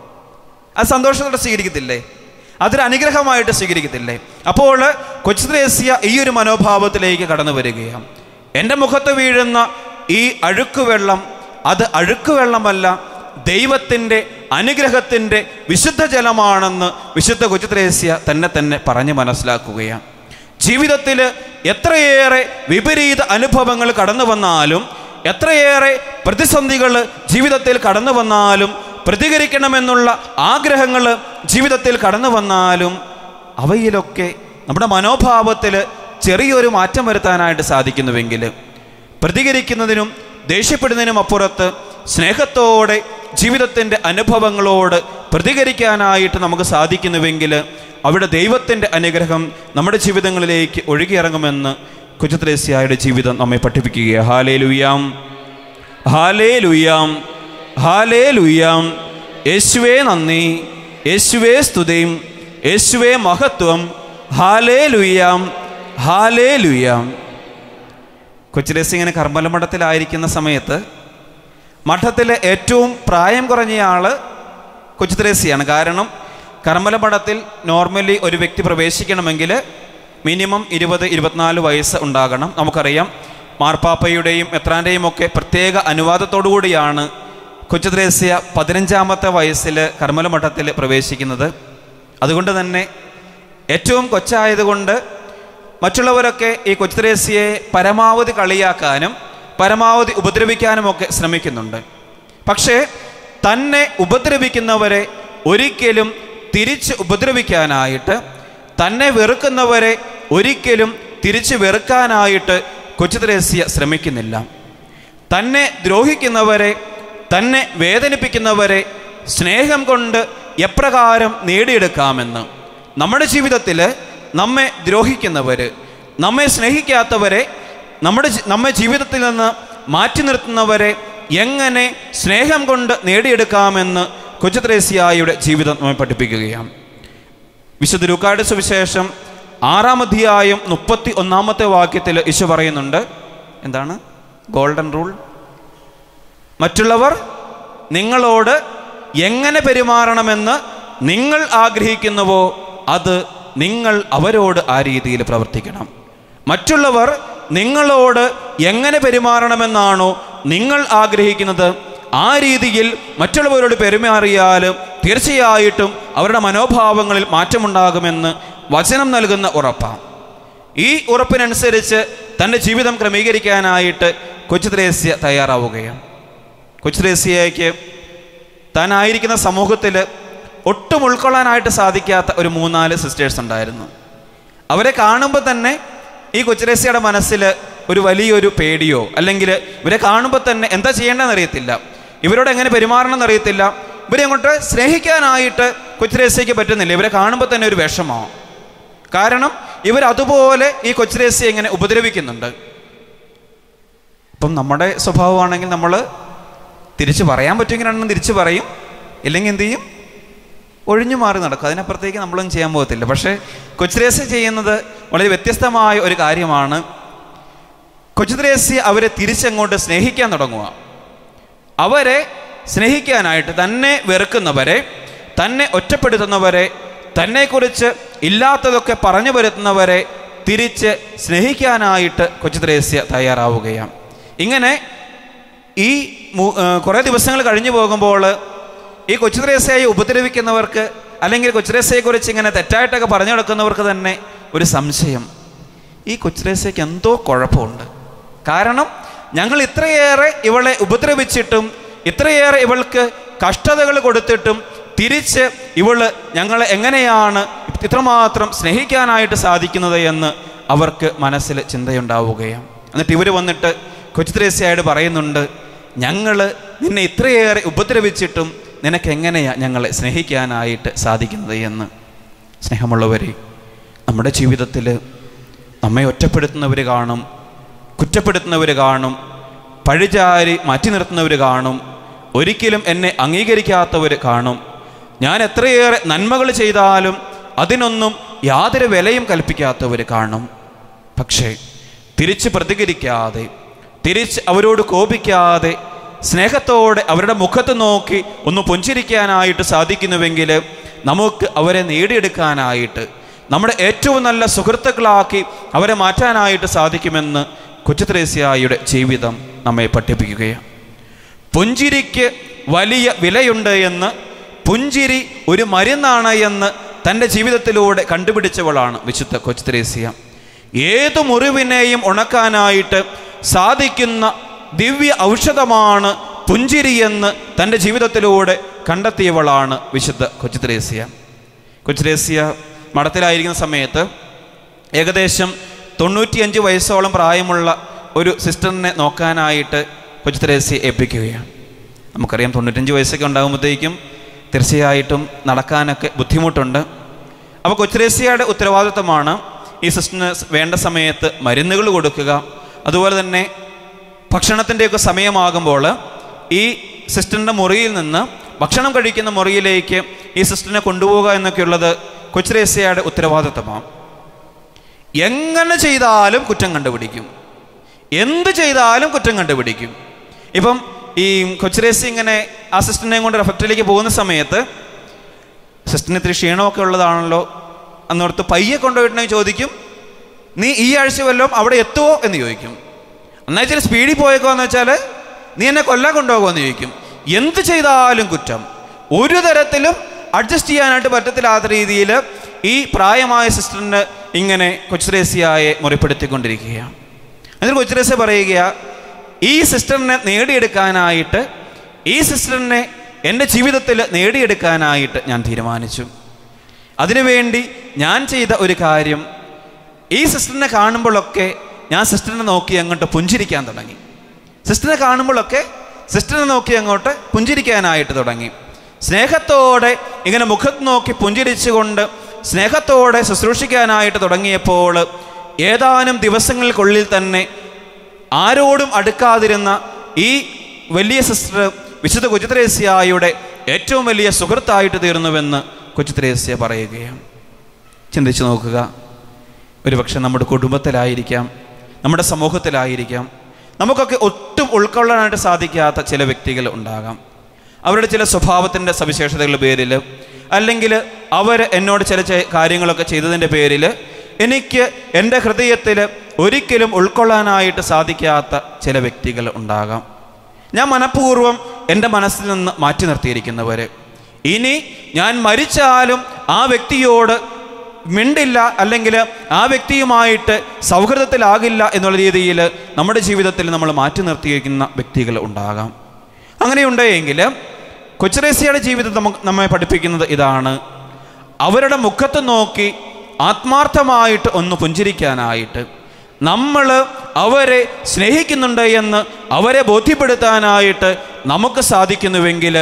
അത് സന്തോഷത്തോടെ സ്വീകരിക്കത്തില്ലേ അതൊരു അനുഗ്രഹമായിട്ട് സ്വീകരിക്കത്തില്ലേ അപ്പോൾ കൊച്ചു ത്രേസ്യ ഈ ഒരു മനോഭാവത്തിലേക്ക് കടന്നു വരികയാണ് എൻ്റെ മുഖത്ത് വീഴുന്ന ഈ അഴുക്ക് വെള്ളം അത് അഴുക്ക് വെള്ളമല്ല ദൈവത്തിൻ്റെ അനുഗ്രഹത്തിൻ്റെ വിശുദ്ധ ജലമാണെന്ന് വിശുദ്ധ കൊച്ചു ത്രേസ്യ തന്നെ തന്നെ പറഞ്ഞ് മനസ്സിലാക്കുകയാണ് ജീവിതത്തിൽ എത്രയേറെ വിപരീത അനുഭവങ്ങൾ കടന്നു വന്നാലും എത്രയേറെ പ്രതിസന്ധികൾ ജീവിതത്തിൽ കടന്നു വന്നാലും പ്രതികരിക്കണമെന്നുള്ള ആഗ്രഹങ്ങൾ ജീവിതത്തിൽ കടന്നു വന്നാലും അവയിലൊക്കെ നമ്മുടെ മനോഭാവത്തിൽ ചെറിയൊരു മാറ്റം വരുത്താനായിട്ട് സാധിക്കുന്നുവെങ്കിൽ പ്രതികരിക്കുന്നതിനും ദേഷ്യപ്പെടുന്നതിനും അപ്പുറത്ത് സ്നേഹത്തോടെ ജീവിതത്തിൻ്റെ അനുഭവങ്ങളോട് പ്രതികരിക്കാനായിട്ട് നമുക്ക് സാധിക്കുന്നുവെങ്കിൽ അവിടെ ദൈവത്തിൻ്റെ അനുഗ്രഹം നമ്മുടെ ജീവിതങ്ങളിലേക്ക് ഒഴുകിയിറങ്ങുമെന്ന് കുജത്രേസ്യായുടെ ജീവിതം നമ്മെ പഠിപ്പിക്കുകയാണ് ഹാലേ ലുയാം ഹാലേ ലുയാം ഹാലേ ലുയാം യേശുവേ നന്ദി യേശുവേ സ്തുതിയും യേശുവേ മഹത്വം ഹാലേ ലുയാം ഹാലേ ലുയാം കൊച്ചുരേസി ഇങ്ങനെ കർമ്മല മഠത്തിലായിരിക്കുന്ന സമയത്ത് മഠത്തിലെ ഏറ്റവും പ്രായം കുറഞ്ഞ ആൾ കൊച്ചു ത്രേസ്യാണ് കാരണം കർമ്മല മഠത്തിൽ നോർമലി ഒരു വ്യക്തി പ്രവേശിക്കണമെങ്കിൽ മിനിമം ഇരുപത് ഇരുപത്തിനാല് വയസ്സ് ഉണ്ടാകണം നമുക്കറിയാം മാർപ്പാപ്പയുടെയും എത്രാൻ്റെയും ഒക്കെ പ്രത്യേക അനുവാദത്തോടു കൂടിയാണ് കൊച്ചു ത്രേസ്യ പതിനഞ്ചാമത്തെ വയസ്സിൽ കർമ്മല മഠത്തിൽ പ്രവേശിക്കുന്നത് അതുകൊണ്ട് തന്നെ ഏറ്റവും കൊച്ചായതുകൊണ്ട് മറ്റുള്ളവരൊക്കെ ഈ കൊച്ചു ത്രേസ്യയെ പരമാവധി കളിയാക്കാനും പരമാവധി ഉപദ്രവിക്കാനുമൊക്കെ ശ്രമിക്കുന്നുണ്ട് പക്ഷേ തന്നെ ഉപദ്രവിക്കുന്നവരെ ഒരിക്കലും തിരിച്ച് ഉപദ്രവിക്കാനായിട്ട് തന്നെ വെറുക്കുന്നവരെ ഒരിക്കലും തിരിച്ച് വെറുക്കാനായിട്ട് കൊച്ചു ത്രേസ്യ ശ്രമിക്കുന്നില്ല തന്നെ ദ്രോഹിക്കുന്നവരെ തന്നെ വേദനിപ്പിക്കുന്നവരെ സ്നേഹം കൊണ്ട് എപ്രകാരം നേടിയെടുക്കാമെന്ന് നമ്മുടെ ജീവിതത്തിൽ നമ്മെ ദ്രോഹിക്കുന്നവർ നമ്മെ സ്നേഹിക്കാത്തവരെ നമ്മുടെ ജി- നമ്മെ ജീവിതത്തിൽ നിന്ന് മാറ്റി നിർത്തുന്നവരെ എങ്ങനെ സ്നേഹം കൊണ്ട് നേടിയെടുക്കാമെന്ന് കൊച്ചുത്രേസ്യായുടെ ജീവിതം നമ്മെ പഠിപ്പിക്കുകയാണ് വിശുദ്ധ ലുക്കാട് സുവിശേഷം ആറാം അധ്യായം മുപ്പത്തി ഒന്നാമത്തെ വാക്യത്തിൽ ഈശോ പറയുന്നുണ്ട് എന്താണ് ഗോൾഡൻ റൂൾ മറ്റുള്ളവർ നിങ്ങളോട് എങ്ങനെ പെരുമാറണമെന്ന് നിങ്ങൾ ആഗ്രഹിക്കുന്നുവോ അത് നിങ്ങൾ അവരോട് ആ രീതിയിൽ പ്രവർത്തിക്കണം മറ്റുള്ളവർ നിങ്ങളോട് എങ്ങനെ പെരുമാറണമെന്നാണോ നിങ്ങൾ ആഗ്രഹിക്കുന്നത് ആ രീതിയിൽ മറ്റുള്ളവരോട് പെരുമാറിയാൽ തീർച്ചയായിട്ടും അവരുടെ മനോഭാവങ്ങളിൽ മാറ്റമുണ്ടാകുമെന്ന് വചനം നൽകുന്ന ഉറപ്പാണ് ഈ ഉറപ്പിനനുസരിച്ച് തൻ്റെ ജീവിതം ക്രമീകരിക്കാനായിട്ട് കൊച്ചു ത്രേസ്യ തയ്യാറാവുകയാണ് കൊച്ചു ത്രേസ്യയ്ക്ക് താനായിരിക്കുന്ന സമൂഹത്തിൽ ഒട്ടും ഉൾക്കൊള്ളാനായിട്ട് സാധിക്കാത്ത ഒരു മൂന്നാല് സിസ്റ്റേഴ്സ് ഉണ്ടായിരുന്നു അവരെ കാണുമ്പോൾ തന്നെ ഈ കൊച്ചുരേസ്യയുടെ മനസ്സിൽ ഒരു വലിയൊരു പേടിയോ അല്ലെങ്കിൽ ഇവരെ കാണുമ്പോൾ തന്നെ എന്താ ചെയ്യേണ്ടതെന്ന് അറിയത്തില്ല ഇവരോട് എങ്ങനെ പെരുമാറണം എന്നറിയത്തില്ല ഇവരെ അങ്ങോട്ട് സ്നേഹിക്കാനായിട്ട് കൊച്ചുരേസ്യയ്ക്ക് പറ്റുന്നില്ല ഇവരെ കാണുമ്പോൾ തന്നെ ഒരു വിഷമമാണ് കാരണം ഇവർ അതുപോലെ ഈ കൊച്ചുരേസ്യെ ഇങ്ങനെ ഉപദ്രവിക്കുന്നുണ്ട് ഇപ്പം നമ്മുടെ സ്വഭാവമാണെങ്കിൽ നമ്മൾ തിരിച്ചു പറയാൻ പറ്റുമെങ്കിൽ രണ്ടും തിരിച്ചു പറയും ഇല്ലെങ്കിൽ എന്ത് ചെയ്യും ഒഴിഞ്ഞു മാറി നടക്കും അതിനപ്പുറത്തേക്ക് നമ്മളൊന്നും ചെയ്യാൻ പോകത്തില്ല പക്ഷേ കൊച്ചുരേസ്യ ചെയ്യുന്നത് വളരെ വ്യത്യസ്തമായ ഒരു കാര്യമാണ് കൊച്ചുത്രേസ്യ അവരെ തിരിച്ചങ്ങോട്ട് സ്നേഹിക്കാൻ തുടങ്ങുക അവരെ സ്നേഹിക്കാനായിട്ട് തന്നെ വെറുക്കുന്നവരെ തന്നെ ഒറ്റപ്പെടുത്തുന്നവരെ തന്നെക്കുറിച്ച് ഇല്ലാത്തതൊക്കെ പറഞ്ഞു വരുത്തുന്നവരെ തിരിച്ച് സ്നേഹിക്കാനായിട്ട് കൊച്ചുത്രേസ്യ തയ്യാറാവുകയാണ് ഇങ്ങനെ ഈ മു- ഏർ കുറേ ദിവസങ്ങൾ കഴിഞ്ഞു പോകുമ്പോൾ ഈ കൊച്ചുത്രേസ്യയെ ഉപദ്രവിക്കുന്നവർക്ക് അല്ലെങ്കിൽ കൊച്ചുത്രേസ്യയെക്കുറിച്ച് ഇങ്ങനെ തെറ്റായിട്ടൊക്കെ പറഞ്ഞു നടക്കുന്നവർക്ക് തന്നെ ഒരു സംശയം ഈ കൊച്ചുത്രേസ്യയ്ക്ക് എന്തോ കുഴപ്പമുണ്ട് കാരണം ഞങ്ങൾ ഇത്രയേറെ ഇവളെ ഉപദ്രവിച്ചിട്ടും ഇത്രയേറെ ഇവൾക്ക് കഷ്ടതകൾ കൊടുത്തിട്ടും തിരിച്ച് ഇവള് ഞങ്ങളെ എങ്ങനെയാണ് ഇത്രമാത്രം സ്നേഹിക്കാനായിട്ട് സാധിക്കുന്നത് എന്ന് അവർക്ക് മനസ്സിൽ ചിന്തയുണ്ടാവുകയാണ് എന്നിട്ട് ഇവർ വന്നിട്ട് കൊച്ചുത്രേസ്യയോട് പറയുന്നുണ്ട് ഞങ്ങൾ നിന്നെ ഇത്രയേറെ ഉപദ്രവിച്ചിട്ടും നിനക്ക് എങ്ങനെയാണ് ഞങ്ങളെ സ്നേഹിക്കാനായിട്ട് സാധിക്കുന്നത് എന്ന് സ്നേഹമുള്ളവരെ നമ്മുടെ ജീവിതത്തിൽ നമ്മെ ഒറ്റപ്പെടുത്തുന്നവർ കാണും കുറ്റപ്പെടുത്തുന്നവർ കാണും പഴിചാരി മാറ്റി നിർത്തുന്നവർ കാണും ഒരിക്കലും എന്നെ അംഗീകരിക്കാത്തവർ കാണും ഞാൻ എത്രയേറെ നന്മകൾ ചെയ്താലും അതിനൊന്നും യാതൊരു വിലയും കൽപ്പിക്കാത്തവർ കാണും പക്ഷേ തിരിച്ച് പ്രതികരിക്കാതെ തിരിച്ച് അവരോട് കോപിക്കാതെ സ്നേഹത്തോടെ അവരുടെ മുഖത്ത് നോക്കി ഒന്ന് പുഞ്ചിരിക്കാനായിട്ട് സാധിക്കുന്നുവെങ്കിൽ നമുക്ക് അവരെ നേടിയെടുക്കാനായിട്ട് നമ്മുടെ ഏറ്റവും നല്ല സുഹൃത്തുക്കളാക്കി അവരെ മാറ്റാനായിട്ട് സാധിക്കുമെന്ന് കൊച്ചുത്രേസ്യായുടെ ജീവിതം നമ്മെ പഠിപ്പിക്കുകയാണ് പുഞ്ചിരിക്ക് വലിയ വിലയുണ്ട് എന്ന് പുഞ്ചിരി ഒരു മരുന്നാണ് എന്ന് തൻ്റെ ജീവിതത്തിലൂടെ കണ്ടുപിടിച്ചവളാണ് വിശുദ്ധ കൊച്ചുത്രേസ്യ ഏതു മുറിവിനെയും ഉണക്കാനായിട്ട് സാധിക്കുന്ന ദിവ്യ ഔഷധമാണ് പുഞ്ചിരി എന്ന് തൻ്റെ ജീവിതത്തിലൂടെ കണ്ടെത്തിയവളാണ് വിശുദ്ധ കൊച്ചുത്രേസ്യ കൊച്ചുത്രേസ്യ മഠത്തിലായിരിക്കുന്ന സമയത്ത് ഏകദേശം തൊണ്ണൂറ്റിയഞ്ച് വയസ്സോളം പ്രായമുള്ള ഒരു സിസ്റ്ററിനെ നോക്കാനായിട്ട് കൊച്ചു തെരേസയെ ഏൽപ്പിക്കുകയാണ് നമുക്കറിയാം തൊണ്ണൂറ്റഞ്ച് വയസ്സൊക്കെ ഉണ്ടാകുമ്പോഴത്തേക്കും തീർച്ചയായിട്ടും നടക്കാനൊക്കെ ബുദ്ധിമുട്ടുണ്ട് അപ്പോൾ കൊച്ചുരേസ്യയുടെ ഉത്തരവാദിത്വമാണ് ഈ സിസ്റ്ററിന് വേണ്ട സമയത്ത് മരുന്നുകൾ കൊടുക്കുക അതുപോലെ തന്നെ ഭക്ഷണത്തിൻ്റെയൊക്കെ സമയമാകുമ്പോൾ ഈ സിസ്റ്ററിൻ്റെ മുറിയിൽ നിന്ന് ഭക്ഷണം കഴിക്കുന്ന മുറിയിലേക്ക് ഈ സിസ്റ്ററിനെ കൊണ്ടുപോവുക എന്നൊക്കെയുള്ളത് കൊച്ചുരേസ്യയുടെ ഉത്തരവാദിത്വമാണ് എങ്ങനെ ചെയ്താലും കുറ്റം കണ്ടുപിടിക്കും എന്ത് ചെയ്താലും കുറ്റം കണ്ടുപിടിക്കും ഇപ്പം ഈ കൊച്ചുരേസി ഇങ്ങനെ ആ സിസ്റ്ററിനെയും കൊണ്ട് റെഫക്റ്റിലേക്ക് പോകുന്ന സമയത്ത് സിസ്റ്ററിന് ഇത്തിരി ക്ഷീണമൊക്കെ ഉള്ളതാണല്ലോ അന്നോർത്ത് പയ്യെ കൊണ്ടുപോയിട്ടുണ്ടെങ്കിൽ ചോദിക്കും നീ ഈ ആഴ്ച വല്ലതും അവിടെ എത്തുമോ എന്ന് ചോദിക്കും എന്നാൽ ഇച്ചിരി സ്പീഡിൽ പോയേക്കോ എന്ന് വെച്ചാൽ നീ എന്നെ കൊല്ലാൻ കൊണ്ടുപോകുമോ എന്ന് ചോദിക്കും എന്ത് ചെയ്താലും കുറ്റം ഒരു തരത്തിലും അഡ്ജസ്റ്റ് ചെയ്യാനായിട്ട് പറ്റത്തില്ലാത്ത രീതിയിൽ ഈ പ്രായമായ സിസ്റ്ററിന് ഇങ്ങനെ കൊച്ചുരേസിയായെ മുറിപ്പെടുത്തിക്കൊണ്ടിരിക്കുകയാണ് എന്നിട്ട് കൊച്ചുരേസ്യ പറയുക ഈ സിസ്റ്ററിനെ നേടിയെടുക്കാനായിട്ട് ഈ സിസ്റ്ററിനെ എൻ്റെ ജീവിതത്തിൽ നേടിയെടുക്കാനായിട്ട് ഞാൻ തീരുമാനിച്ചു അതിനുവേണ്ടി ഞാൻ ചെയ്ത ഒരു കാര്യം ഈ സിസ്റ്ററിനെ കാണുമ്പോഴൊക്കെ ഞാൻ സിസ്റ്ററിനെ നോക്കി അങ്ങോട്ട് പുഞ്ചിരിക്കാൻ തുടങ്ങി സിസ്റ്ററിനെ കാണുമ്പോഴൊക്കെ സിസ്റ്ററിനെ നോക്കി അങ്ങോട്ട് പുഞ്ചിരിക്കാനായിട്ട് തുടങ്ങി സ്നേഹത്തോടെ ഇങ്ങനെ മുഖത്ത് നോക്കി പുഞ്ചിരിച്ചുകൊണ്ട് സ്നേഹത്തോടെ ശുശ്രൂഷിക്കാനായിട്ട് തുടങ്ങിയപ്പോൾ ഏതാനും ദിവസങ്ങൾക്കുള്ളിൽ തന്നെ ആരോടും അടുക്കാതിരുന്ന ഈ വലിയ സിസ്റ്റർ വിശുദ്ധ കൊച്ചുത്രേസ്യായുടെ ഏറ്റവും വലിയ സുഹൃത്തായിട്ട് തീർന്നുവെന്ന് കൊച്ചുത്രേസ്യ പറയുകയാണ് ചിന്തിച്ചു നോക്കുക ഒരുപക്ഷെ നമ്മുടെ കുടുംബത്തിലായിരിക്കാം നമ്മുടെ സമൂഹത്തിലായിരിക്കാം നമുക്കൊക്കെ ഒട്ടും ഉൾക്കൊള്ളാനായിട്ട് സാധിക്കാത്ത ചില വ്യക്തികൾ ഉണ്ടാകാം അവരുടെ ചില സ്വഭാവത്തിൻ്റെ സവിശേഷതകളുടെ പേരിൽ അല്ലെങ്കിൽ അവർ എന്നോട് ചില ചെ- കാര്യങ്ങളൊക്കെ ചെയ്തതിൻ്റെ പേരിൽ എനിക്ക് എൻ്റെ ഹൃദയത്തിൽ ഒരിക്കലും ഉൾക്കൊള്ളാനായിട്ട് സാധിക്കാത്ത ചില വ്യക്തികൾ ഉണ്ടാകാം ഞാൻ മനഃപൂർവ്വം എൻ്റെ മനസ്സിൽ നിന്ന് മാറ്റി നിർത്തിയിരിക്കുന്നവർ ഇനി ഞാൻ മരിച്ചാലും ആ വ്യക്തിയോട് മിണ്ടില്ല അല്ലെങ്കിൽ ആ വ്യക്തിയുമായിട്ട് സൗഹൃദത്തിലാകില്ല എന്നുള്ള രീതിയിൽ നമ്മുടെ ജീവിതത്തിൽ നമ്മൾ മാറ്റി നിർത്തിയിരിക്കുന്ന വ്യക്തികൾ ഉണ്ടാകാം അങ്ങനെയുണ്ടെങ്കിൽ കൊച്ചുറേസ്യയുടെ ജീവിതം നമുക്ക് നമ്മെ പഠിപ്പിക്കുന്നത് ഇതാണ് അവരുടെ മുഖത്ത് നോക്കി ആത്മാർത്ഥമായിട്ട് ഒന്ന് പുഞ്ചിരിക്കാനായിട്ട് നമ്മൾ അവരെ സ്നേഹിക്കുന്നുണ്ട് എന്ന് അവരെ ബോധ്യപ്പെടുത്താനായിട്ട് നമുക്ക് സാധിക്കുന്നുവെങ്കിൽ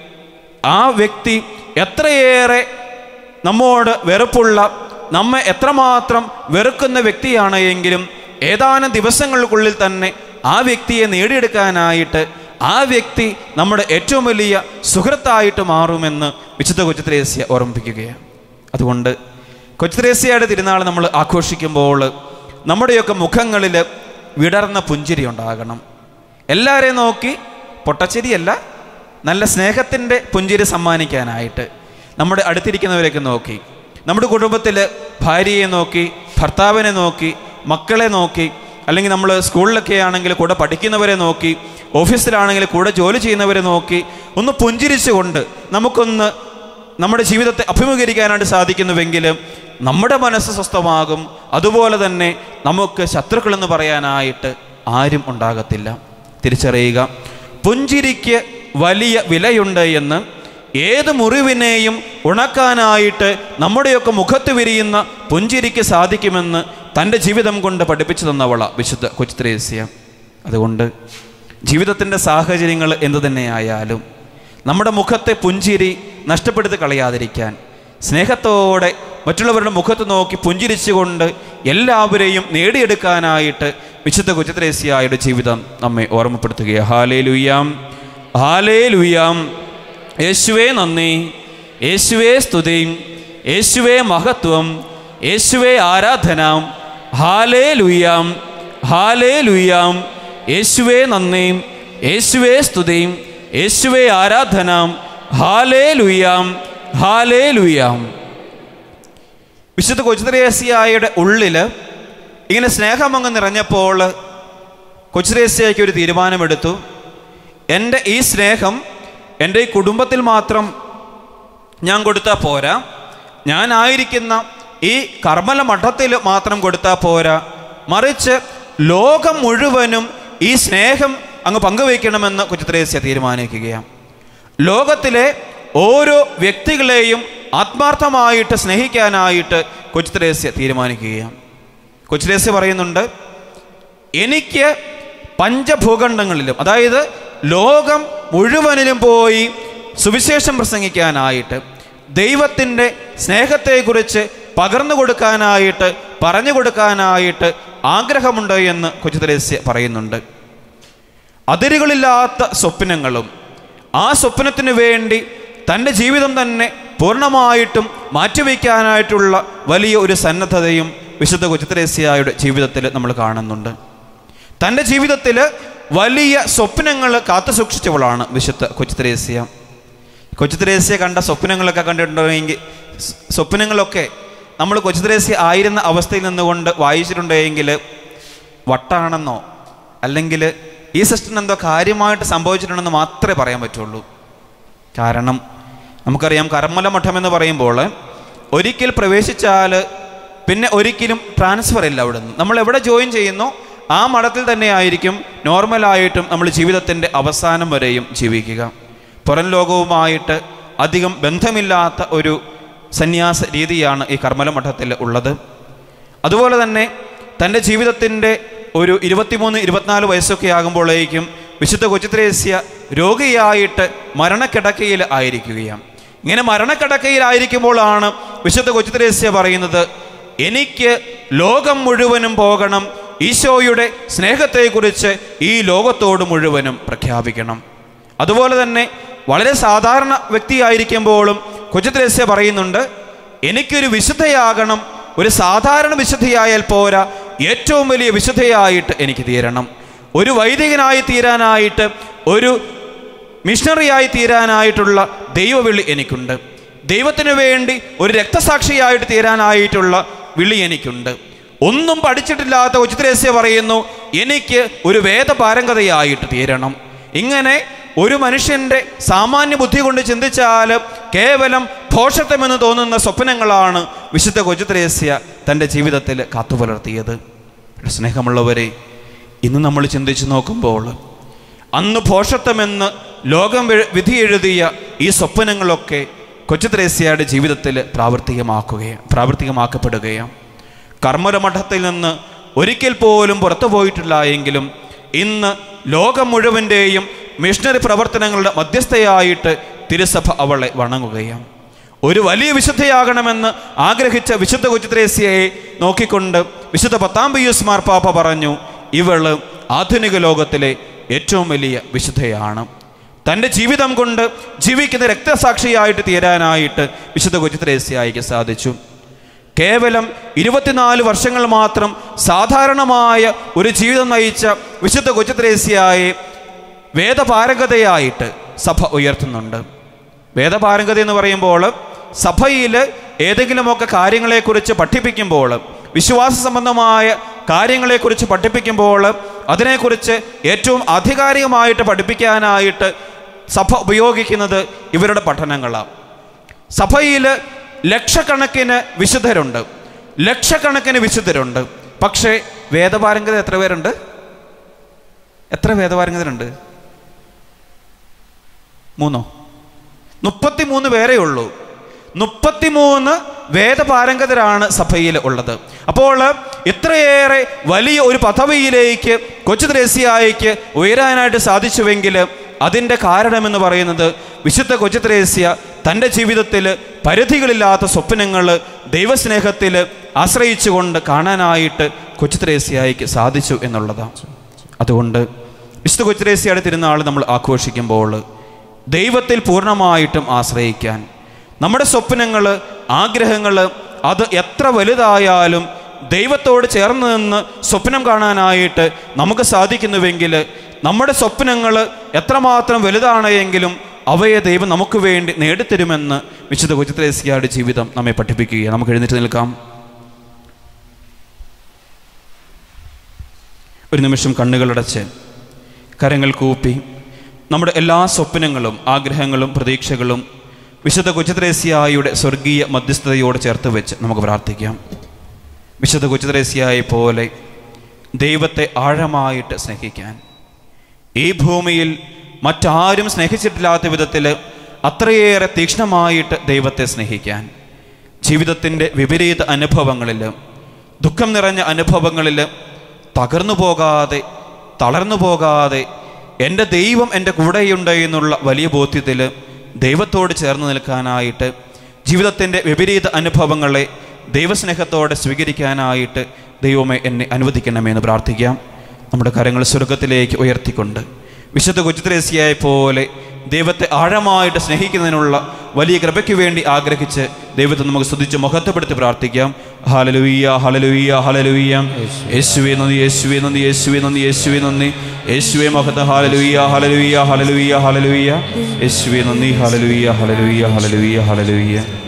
ആ വ്യക്തി എത്രയേറെ നമ്മോട് വെറുപ്പുള്ള നമ്മെ എത്രമാത്രം വെറുക്കുന്ന വ്യക്തിയാണ് എങ്കിലും ഏതാനും ദിവസങ്ങൾക്കുള്ളിൽ തന്നെ ആ വ്യക്തിയെ നേടിയെടുക്കാനായിട്ട് ആ വ്യക്തി നമ്മുടെ ഏറ്റവും വലിയ സുഹൃത്തായിട്ട് മാറുമെന്ന് വിശുദ്ധ കൊച്ചുത്രേസ്യ ഓർമ്മിപ്പിക്കുകയാണ് അതുകൊണ്ട് കൊച്ചുത്രേസ്യയുടെ തിരുനാൾ നമ്മൾ ആഘോഷിക്കുമ്പോൾ നമ്മുടെയൊക്കെ മുഖങ്ങളിൽ വിടർന്ന പുഞ്ചിരി ഉണ്ടാകണം എല്ലാവരെയും നോക്കി പൊട്ടച്ചിരിയല്ല നല്ല സ്നേഹത്തിൻ്റെ പുഞ്ചിരി സമ്മാനിക്കാനായിട്ട് നമ്മുടെ അടുത്തിരിക്കുന്നവരെയൊക്കെ നോക്കി നമ്മുടെ കുടുംബത്തിൽ ഭാര്യയെ നോക്കി ഭർത്താവിനെ നോക്കി മക്കളെ നോക്കി അല്ലെങ്കിൽ നമ്മൾ സ്കൂളിലൊക്കെ ആണെങ്കിൽ കൂടെ പഠിക്കുന്നവരെ നോക്കി ഓഫീസിലാണെങ്കിൽ കൂടെ ജോലി ചെയ്യുന്നവരെ നോക്കി ഒന്ന് പുഞ്ചിരിച്ചുകൊണ്ട് നമുക്കൊന്ന് നമ്മുടെ ജീവിതത്തെ അഭിമുഖീകരിക്കാനായിട്ട് സാധിക്കുന്നുവെങ്കിൽ നമ്മുടെ മനസ്സ് സ്വസ്ഥമാകും അതുപോലെ തന്നെ നമുക്ക് ശത്രുക്കളെന്ന് പറയാനായിട്ട് ആരും ഉണ്ടാകത്തില്ല തിരിച്ചറിയുക പുഞ്ചിരിക്ക് വലിയ വിലയുണ്ട് എന്ന് ഏത് മുറിവിനെയും ഉണക്കാനായിട്ട് നമ്മുടെയൊക്കെ മുഖത്ത് വിരിയുന്ന പുഞ്ചിരിക്ക് സാധിക്കുമെന്ന് തൻ്റെ ജീവിതം കൊണ്ട് പഠിപ്പിച്ചു തന്നവള വിശുദ്ധ കൊച്ചുത്രേസ്യ അതുകൊണ്ട് ജീവിതത്തിൻ്റെ സാഹചര്യങ്ങൾ എന്തു തന്നെയായാലും നമ്മുടെ മുഖത്തെ പുഞ്ചിരി നഷ്ടപ്പെടുത്തി കളയാതിരിക്കാൻ സ്നേഹത്തോടെ മറ്റുള്ളവരുടെ മുഖത്ത് നോക്കി പുഞ്ചിരിച്ചുകൊണ്ട് എല്ലാവരെയും നേടിയെടുക്കാനായിട്ട് വിശുദ്ധ കൊച്ചുത്രേസ്യയുടെ ജീവിതം നമ്മെ ഓർമ്മപ്പെടുത്തുകയാണ് ഹാലേ ലുയ്യാം ഹാലേ ലുയ്യാം യേശുവേ നന്ദി യേശുവേ സ്തുതി യേശുവേ മഹത്വം യേശുവേ ആരാധന ഹാലേ ലുയ്യാം ഹാലേ ലുയ്യാം യേശുവേ നന്ദി യേശുവേ സ്തുതി യേശുവേ ആരാധന ഹാലേ ലുയ്യാം ഹാലേ ലുയ്യാം വിശുദ്ധ കൊച്ചുത്രേസ്യായുടെ ഉള്ളിൽ ഇങ്ങനെ സ്നേഹമങ്ങ് നിറഞ്ഞപ്പോൾ കൊച്ചുത്രേസ്യയ്ക്ക് ഒരു തീരുമാനമെടുത്തു എൻ്റെ ഈ സ്നേഹം എൻ്റെ ഈ കുടുംബത്തിൽ മാത്രം ഞാൻ കൊടുത്താൽ പോരാ ഞാനായിരിക്കുന്ന ഈ കർമ്മല മഠത്തിൽ മാത്രം കൊടുത്താൽ പോരാ മറിച്ച് ലോകം മുഴുവനും ഈ സ്നേഹം അങ്ങ് പങ്കുവയ്ക്കണമെന്ന് കൊച്ചുത്രേസ്യ തീരുമാനിക്കുകയാണ് ലോകത്തിലെ ഓരോ വ്യക്തികളെയും ആത്മാർത്ഥമായിട്ട് സ്നേഹിക്കാനായിട്ട് കൊച്ചുത്രേസ്യ തീരുമാനിക്കുകയാണ് കൊച്ചുത്രേസ്യ പറയുന്നുണ്ട് എനിക്ക് പഞ്ചഭൂഖണ്ഡങ്ങളിലും അതായത് ലോകം മുഴുവനിലും പോയി സുവിശേഷം പ്രസംഗിക്കാനായിട്ട് ദൈവത്തിൻ്റെ സ്നേഹത്തെക്കുറിച്ച് പകർന്നു കൊടുക്കാനായിട്ട് പറഞ്ഞു കൊടുക്കാനായിട്ട് ആഗ്രഹമുണ്ട് എന്ന് കൊച്ചുത്രേസ്യ പറയുന്നുണ്ട് അതിരുകളില്ലാത്ത സ്വപ്നങ്ങളും ആ സ്വപ്നത്തിന് വേണ്ടി തൻ്റെ ജീവിതം തന്നെ പൂർണ്ണമായിട്ടും മാറ്റിവെക്കാനായിട്ടുള്ള വലിയ ഒരു സന്നദ്ധതയും വിശുദ്ധ കൊച്ചുത്രേസ്യയുടെ ജീവിതത്തിൽ നമ്മൾ കാണുന്നുണ്ട് തൻ്റെ ജീവിതത്തിൽ വലിയ സ്വപ്നങ്ങൾ കാത്തു സൂക്ഷിച്ചവളാണ് വിശുദ്ധ കൊച്ചുത്രേസ്യ കൊച്ചുത്രേസ്യ കണ്ട സ്വപ്നങ്ങളൊക്കെ കണ്ടിട്ടുണ്ടെങ്കിൽ സ് സ്വപ്നങ്ങളൊക്കെ നമ്മൾ കൊച്ചുത്രേസ്യ ആയിരുന്ന അവസ്ഥയിൽ നിന്നുകൊണ്ട് വായിച്ചിട്ടുണ്ടെങ്കിൽ വട്ടാണെന്നോ അല്ലെങ്കിൽ ഈ സിസ്റ്റം എന്തോ കാര്യമായിട്ട് സംഭവിച്ചിട്ടുണ്ടെന്ന് മാത്രമേ പറയാൻ പറ്റുള്ളൂ കാരണം നമുക്കറിയാം കർമ്മല മഠം എന്ന് പറയുമ്പോൾ ഒരിക്കൽ പ്രവേശിച്ചാൽ പിന്നെ ഒരിക്കലും ട്രാൻസ്ഫർ ഇല്ല അവിടെ നിന്ന് നമ്മൾ എവിടെ ജോയിൻ ചെയ്യുന്നോ ആ മഠത്തിൽ തന്നെ ആയിരിക്കും നോർമലായിട്ടും നമ്മൾ ജീവിതത്തിൻ്റെ അവസാനം വരെയും ജീവിക്കുക പുറം ലോകവുമായിട്ട് അധികം ബന്ധമില്ലാത്ത ഒരു സന്യാസ രീതിയാണ് ഈ കർമ്മല മഠത്തിൽ ഉള്ളത് അതുപോലെ തന്നെ തൻ്റെ ജീവിതത്തിൻ്റെ ഒരു ഇരുപത്തിമൂന്ന് ഇരുപത്തിനാല് വയസ്സൊക്കെ ആകുമ്പോഴേക്കും വിശുദ്ധ കൊച്ചുത്രേസ്യ രോഗിയായിട്ട് മരണക്കിടക്കയിൽ ആയിരിക്കുകയാണ് ഇങ്ങനെ മരണക്കിടക്കയിലായിരിക്കുമ്പോഴാണ് വിശുദ്ധ കൊച്ചുത്രേസ്യ പറയുന്നത് എനിക്ക് ലോകം മുഴുവനും പോകണം ഈശോയുടെ സ്നേഹത്തെക്കുറിച്ച് ഈ ലോകത്തോട് മുഴുവനും പ്രഖ്യാപിക്കണം അതുപോലെ തന്നെ വളരെ സാധാരണ വ്യക്തിയായിരിക്കുമ്പോഴും കൊച്ചുത്രേസ്യ പറയുന്നുണ്ട് എനിക്കൊരു വിശുദ്ധയാകണം ഒരു സാധാരണ വിശുദ്ധയായാൽ പോരാ ഏറ്റവും വലിയ വിശുദ്ധയായിട്ട് എനിക്ക് തീരണം ഒരു വൈദികനായി തീരാനായിട്ട് ഒരു മിഷണറിയായി തീരാനായിട്ടുള്ള ദൈവവിളി എനിക്കുണ്ട് ദൈവത്തിന് വേണ്ടി ഒരു രക്തസാക്ഷിയായിട്ട് തീരാനായിട്ടുള്ള വിളി എനിക്കുണ്ട് ഒന്നും പഠിച്ചിട്ടില്ലാത്ത ഉചിത്രേസ്യ പറയുന്നു എനിക്ക് ഒരു വേദപാരംഗതയായിട്ട് തീരണം ഇങ്ങനെ ഒരു മനുഷ്യൻ്റെ സാമാന്യ ബുദ്ധി കൊണ്ട് ചിന്തിച്ചാൽ കേവലം ഭോഷത്വമെന്ന് തോന്നുന്ന സ്വപ്നങ്ങളാണ് വിശുദ്ധ കൊച്ചുത്രേസ്യ തൻ്റെ ജീവിതത്തിൽ കാത്തുപുലർത്തിയത് സ്നേഹമുള്ളവരെ ഇന്ന് നമ്മൾ ചിന്തിച്ചു നോക്കുമ്പോൾ അന്ന് ഭോഷത്വമെന്ന് ലോകം വി- വിധി എഴുതിയ ഈ സ്വപ്നങ്ങളൊക്കെ കൊച്ചുത്രേസ്യയുടെ ജീവിതത്തിൽ പ്രാവർത്തികമാക്കുകയും പ്രാവർത്തികമാക്കപ്പെടുകയാണ് കർമ്മരമഠത്തിൽ നിന്ന് ഒരിക്കൽ പോലും പുറത്തു പോയിട്ടില്ല എങ്കിലും ഇന്ന് ലോകം മുഴുവൻ്റെയും മിഷണറി പ്രവർത്തനങ്ങളുടെ മധ്യസ്ഥയായിട്ട് തിരുസഭ അവളെ വണങ്ങുകയാണ് ഒരു വലിയ വിശുദ്ധയാകണമെന്ന് ആഗ്രഹിച്ച വിശുദ്ധ കൊച്ചുത്രേസ്യയെ നോക്കിക്കൊണ്ട് വിശുദ്ധ പത്താം പിയൂസ് മാർപ്പാപ്പ പറഞ്ഞു ഇവള് ആധുനിക ലോകത്തിലെ ഏറ്റവും വലിയ വിശുദ്ധയാണ് തൻ്റെ ജീവിതം കൊണ്ട് ജീവിക്കുന്ന രക്തസാക്ഷിയായിട്ട് തീരാനായിട്ട് വിശുദ്ധ കൊച്ചുത്രേസ്യയ്ക്ക് സാധിച്ചു കേവലം ഇരുപത്തിനാല് വർഷങ്ങൾ മാത്രം സാധാരണമായ ഒരു ജീവിതം നയിച്ച വിശുദ്ധ കൊച്ചുത്രേസ്യയെ വേദപാരംഗതയായിട്ട് സഭ ഉയർത്തുന്നുണ്ട് വേദപാരംഗത എന്ന് പറയുമ്പോൾ സഭയിൽ ഏതെങ്കിലുമൊക്കെ കാര്യങ്ങളെക്കുറിച്ച് പഠിപ്പിക്കുമ്പോൾ വിശ്വാസ സംബന്ധമായ കാര്യങ്ങളെക്കുറിച്ച് പഠിപ്പിക്കുമ്പോൾ അതിനെക്കുറിച്ച് ഏറ്റവും ആധികാരികമായിട്ട് പഠിപ്പിക്കാനായിട്ട് സഭ ഉപയോഗിക്കുന്നത് ഇവരുടെ പഠനങ്ങളാണ് സഭയിൽ ലക്ഷക്കണക്കിന് വിശുദ്ധരുണ്ട് ലക്ഷക്കണക്കിന് വിശുദ്ധരുണ്ട് പക്ഷേ വേദപാരംഗത എത്ര പേരുണ്ട് എത്ര വേദപാരംഗതരുണ്ട് മൂന്നോ മുപ്പത്തിമൂന്ന് പേരേ ഉള്ളൂ മുപ്പത്തിമൂന്ന് വേദപാരംഗതരാണ് സഭയിൽ ഉള്ളത് അപ്പോൾ ഇത്രയേറെ വലിയ ഒരു പദവിയിലേക്ക് കൊച്ചു ത്രേസ്യായിക്ക് ഉയരാനായിട്ട് സാധിച്ചുവെങ്കിൽ അതിൻ്റെ കാരണമെന്ന് പറയുന്നത് വിശുദ്ധ കൊച്ചു ത്രേസ്യ തൻ്റെ ജീവിതത്തിൽ പരിധികളില്ലാത്ത സ്വപ്നങ്ങൾ ദൈവസ്നേഹത്തിൽ ആശ്രയിച്ചുകൊണ്ട് കാണാനായിട്ട് കൊച്ചു ത്രേസ്യായിക്ക് സാധിച്ചു എന്നുള്ളതാണ് അതുകൊണ്ട് വിശുദ്ധ കൊച്ചു ത്രേസ്യയുടെ തിരുനാൾ നമ്മൾ ആഘോഷിക്കുമ്പോൾ ദൈവത്തിൽ പൂർണ്ണമായിട്ടും ആശ്രയിക്കാൻ നമ്മുടെ സ്വപ്നങ്ങൾ ആഗ്രഹങ്ങൾ അത് എത്ര വലുതായാലും ദൈവത്തോട് ചേർന്ന് നിന്ന് സ്വപ്നം കാണാനായിട്ട് നമുക്ക് സാധിക്കുന്നുവെങ്കിൽ നമ്മുടെ സ്വപ്നങ്ങൾ എത്രമാത്രം വലുതാണ് എങ്കിലും അവയെ ദൈവം നമുക്ക് വേണ്ടി നേടിത്തരുമെന്ന് വിശുദ്ധ കൊച്ചുത്രേസ്യയുടെ ജീവിതം നമ്മെ പഠിപ്പിക്കുകയാണ് നമുക്ക് എഴുന്നേറ്റ് നിൽക്കാം ഒരു നിമിഷം കണ്ണുകളടച്ച് കരങ്ങൾ കൂപ്പി നമ്മുടെ എല്ലാ സ്വപ്നങ്ങളും ആഗ്രഹങ്ങളും പ്രതീക്ഷകളും വിശുദ്ധ കൊച്ചുത്രേസ്യായുടെ സ്വർഗീയ മധ്യസ്ഥതയോട് ചേർത്ത് വെച്ച് നമുക്ക് പ്രാർത്ഥിക്കാം വിശുദ്ധ കൊച്ചുത്രേസ്യായെ പോലെ ദൈവത്തെ ആഴമായിട്ട് സ്നേഹിക്കാൻ ഈ ഭൂമിയിൽ മറ്റാരും സ്നേഹിച്ചിട്ടില്ലാത്ത വിധത്തിൽ അത്രയേറെ തീക്ഷ്ണമായിട്ട് ദൈവത്തെ സ്നേഹിക്കാൻ ജീവിതത്തിൻ്റെ വിപരീത അനുഭവങ്ങളിൽ ദുഃഖം നിറഞ്ഞ അനുഭവങ്ങളിൽ തകർന്നു പോകാതെ തളർന്നു പോകാതെ എൻ്റെ ദൈവം എൻ്റെ കൂടെയുണ്ട് എന്നുള്ള വലിയ ബോധ്യത്തിൽ ദൈവത്തോട് ചേർന്ന് നിൽക്കാനായിട്ട് ജീവിതത്തിൻ്റെ വിപരീത അനുഭവങ്ങളെ ദൈവസ്നേഹത്തോടെ സ്വീകരിക്കാനായിട്ട് ദൈവമേ എന്നെ അനുവദിക്കണമേ എന്ന് പ്രാർത്ഥിക്കാം നമ്മുടെ കരങ്ങൾ സ്വർഗത്തിലേക്ക് ഉയർത്തിക്കൊണ്ട് വിശുദ്ധ കൊച്ചുത്രേസ്യയെ പോലെ ദൈവത്തെ ആഴമായിട്ട് സ്നേഹിക്കുന്നതിനുള്ള വലിയ കൃപയ്ക്ക് വേണ്ടി ആഗ്രഹിച്ച് ദൈവത്തെ നമുക്ക് സ്തുതിച്ച് മഹത്വപ്പെടുത്തി പ്രാർത്ഥിക്കാം ഹലലുയ്യ ഹലലുയ്യ ഹലലുയ്യ യേശുവേ നന്ദി യേശുവേ നന്ദി യേശുവേ നന്ദി യേശുവേ നന്ദി യേശുവേ മഹത്വ ഹലലുയ്യ ഹലലുയ്യ ഹലലുയ്യ ഹലലുയ്യ യേശുവേ നന്ദി ഹലലുയ്യ ഹലലുയ്യ ഹലലുയ്യ ഹലലുയ്യ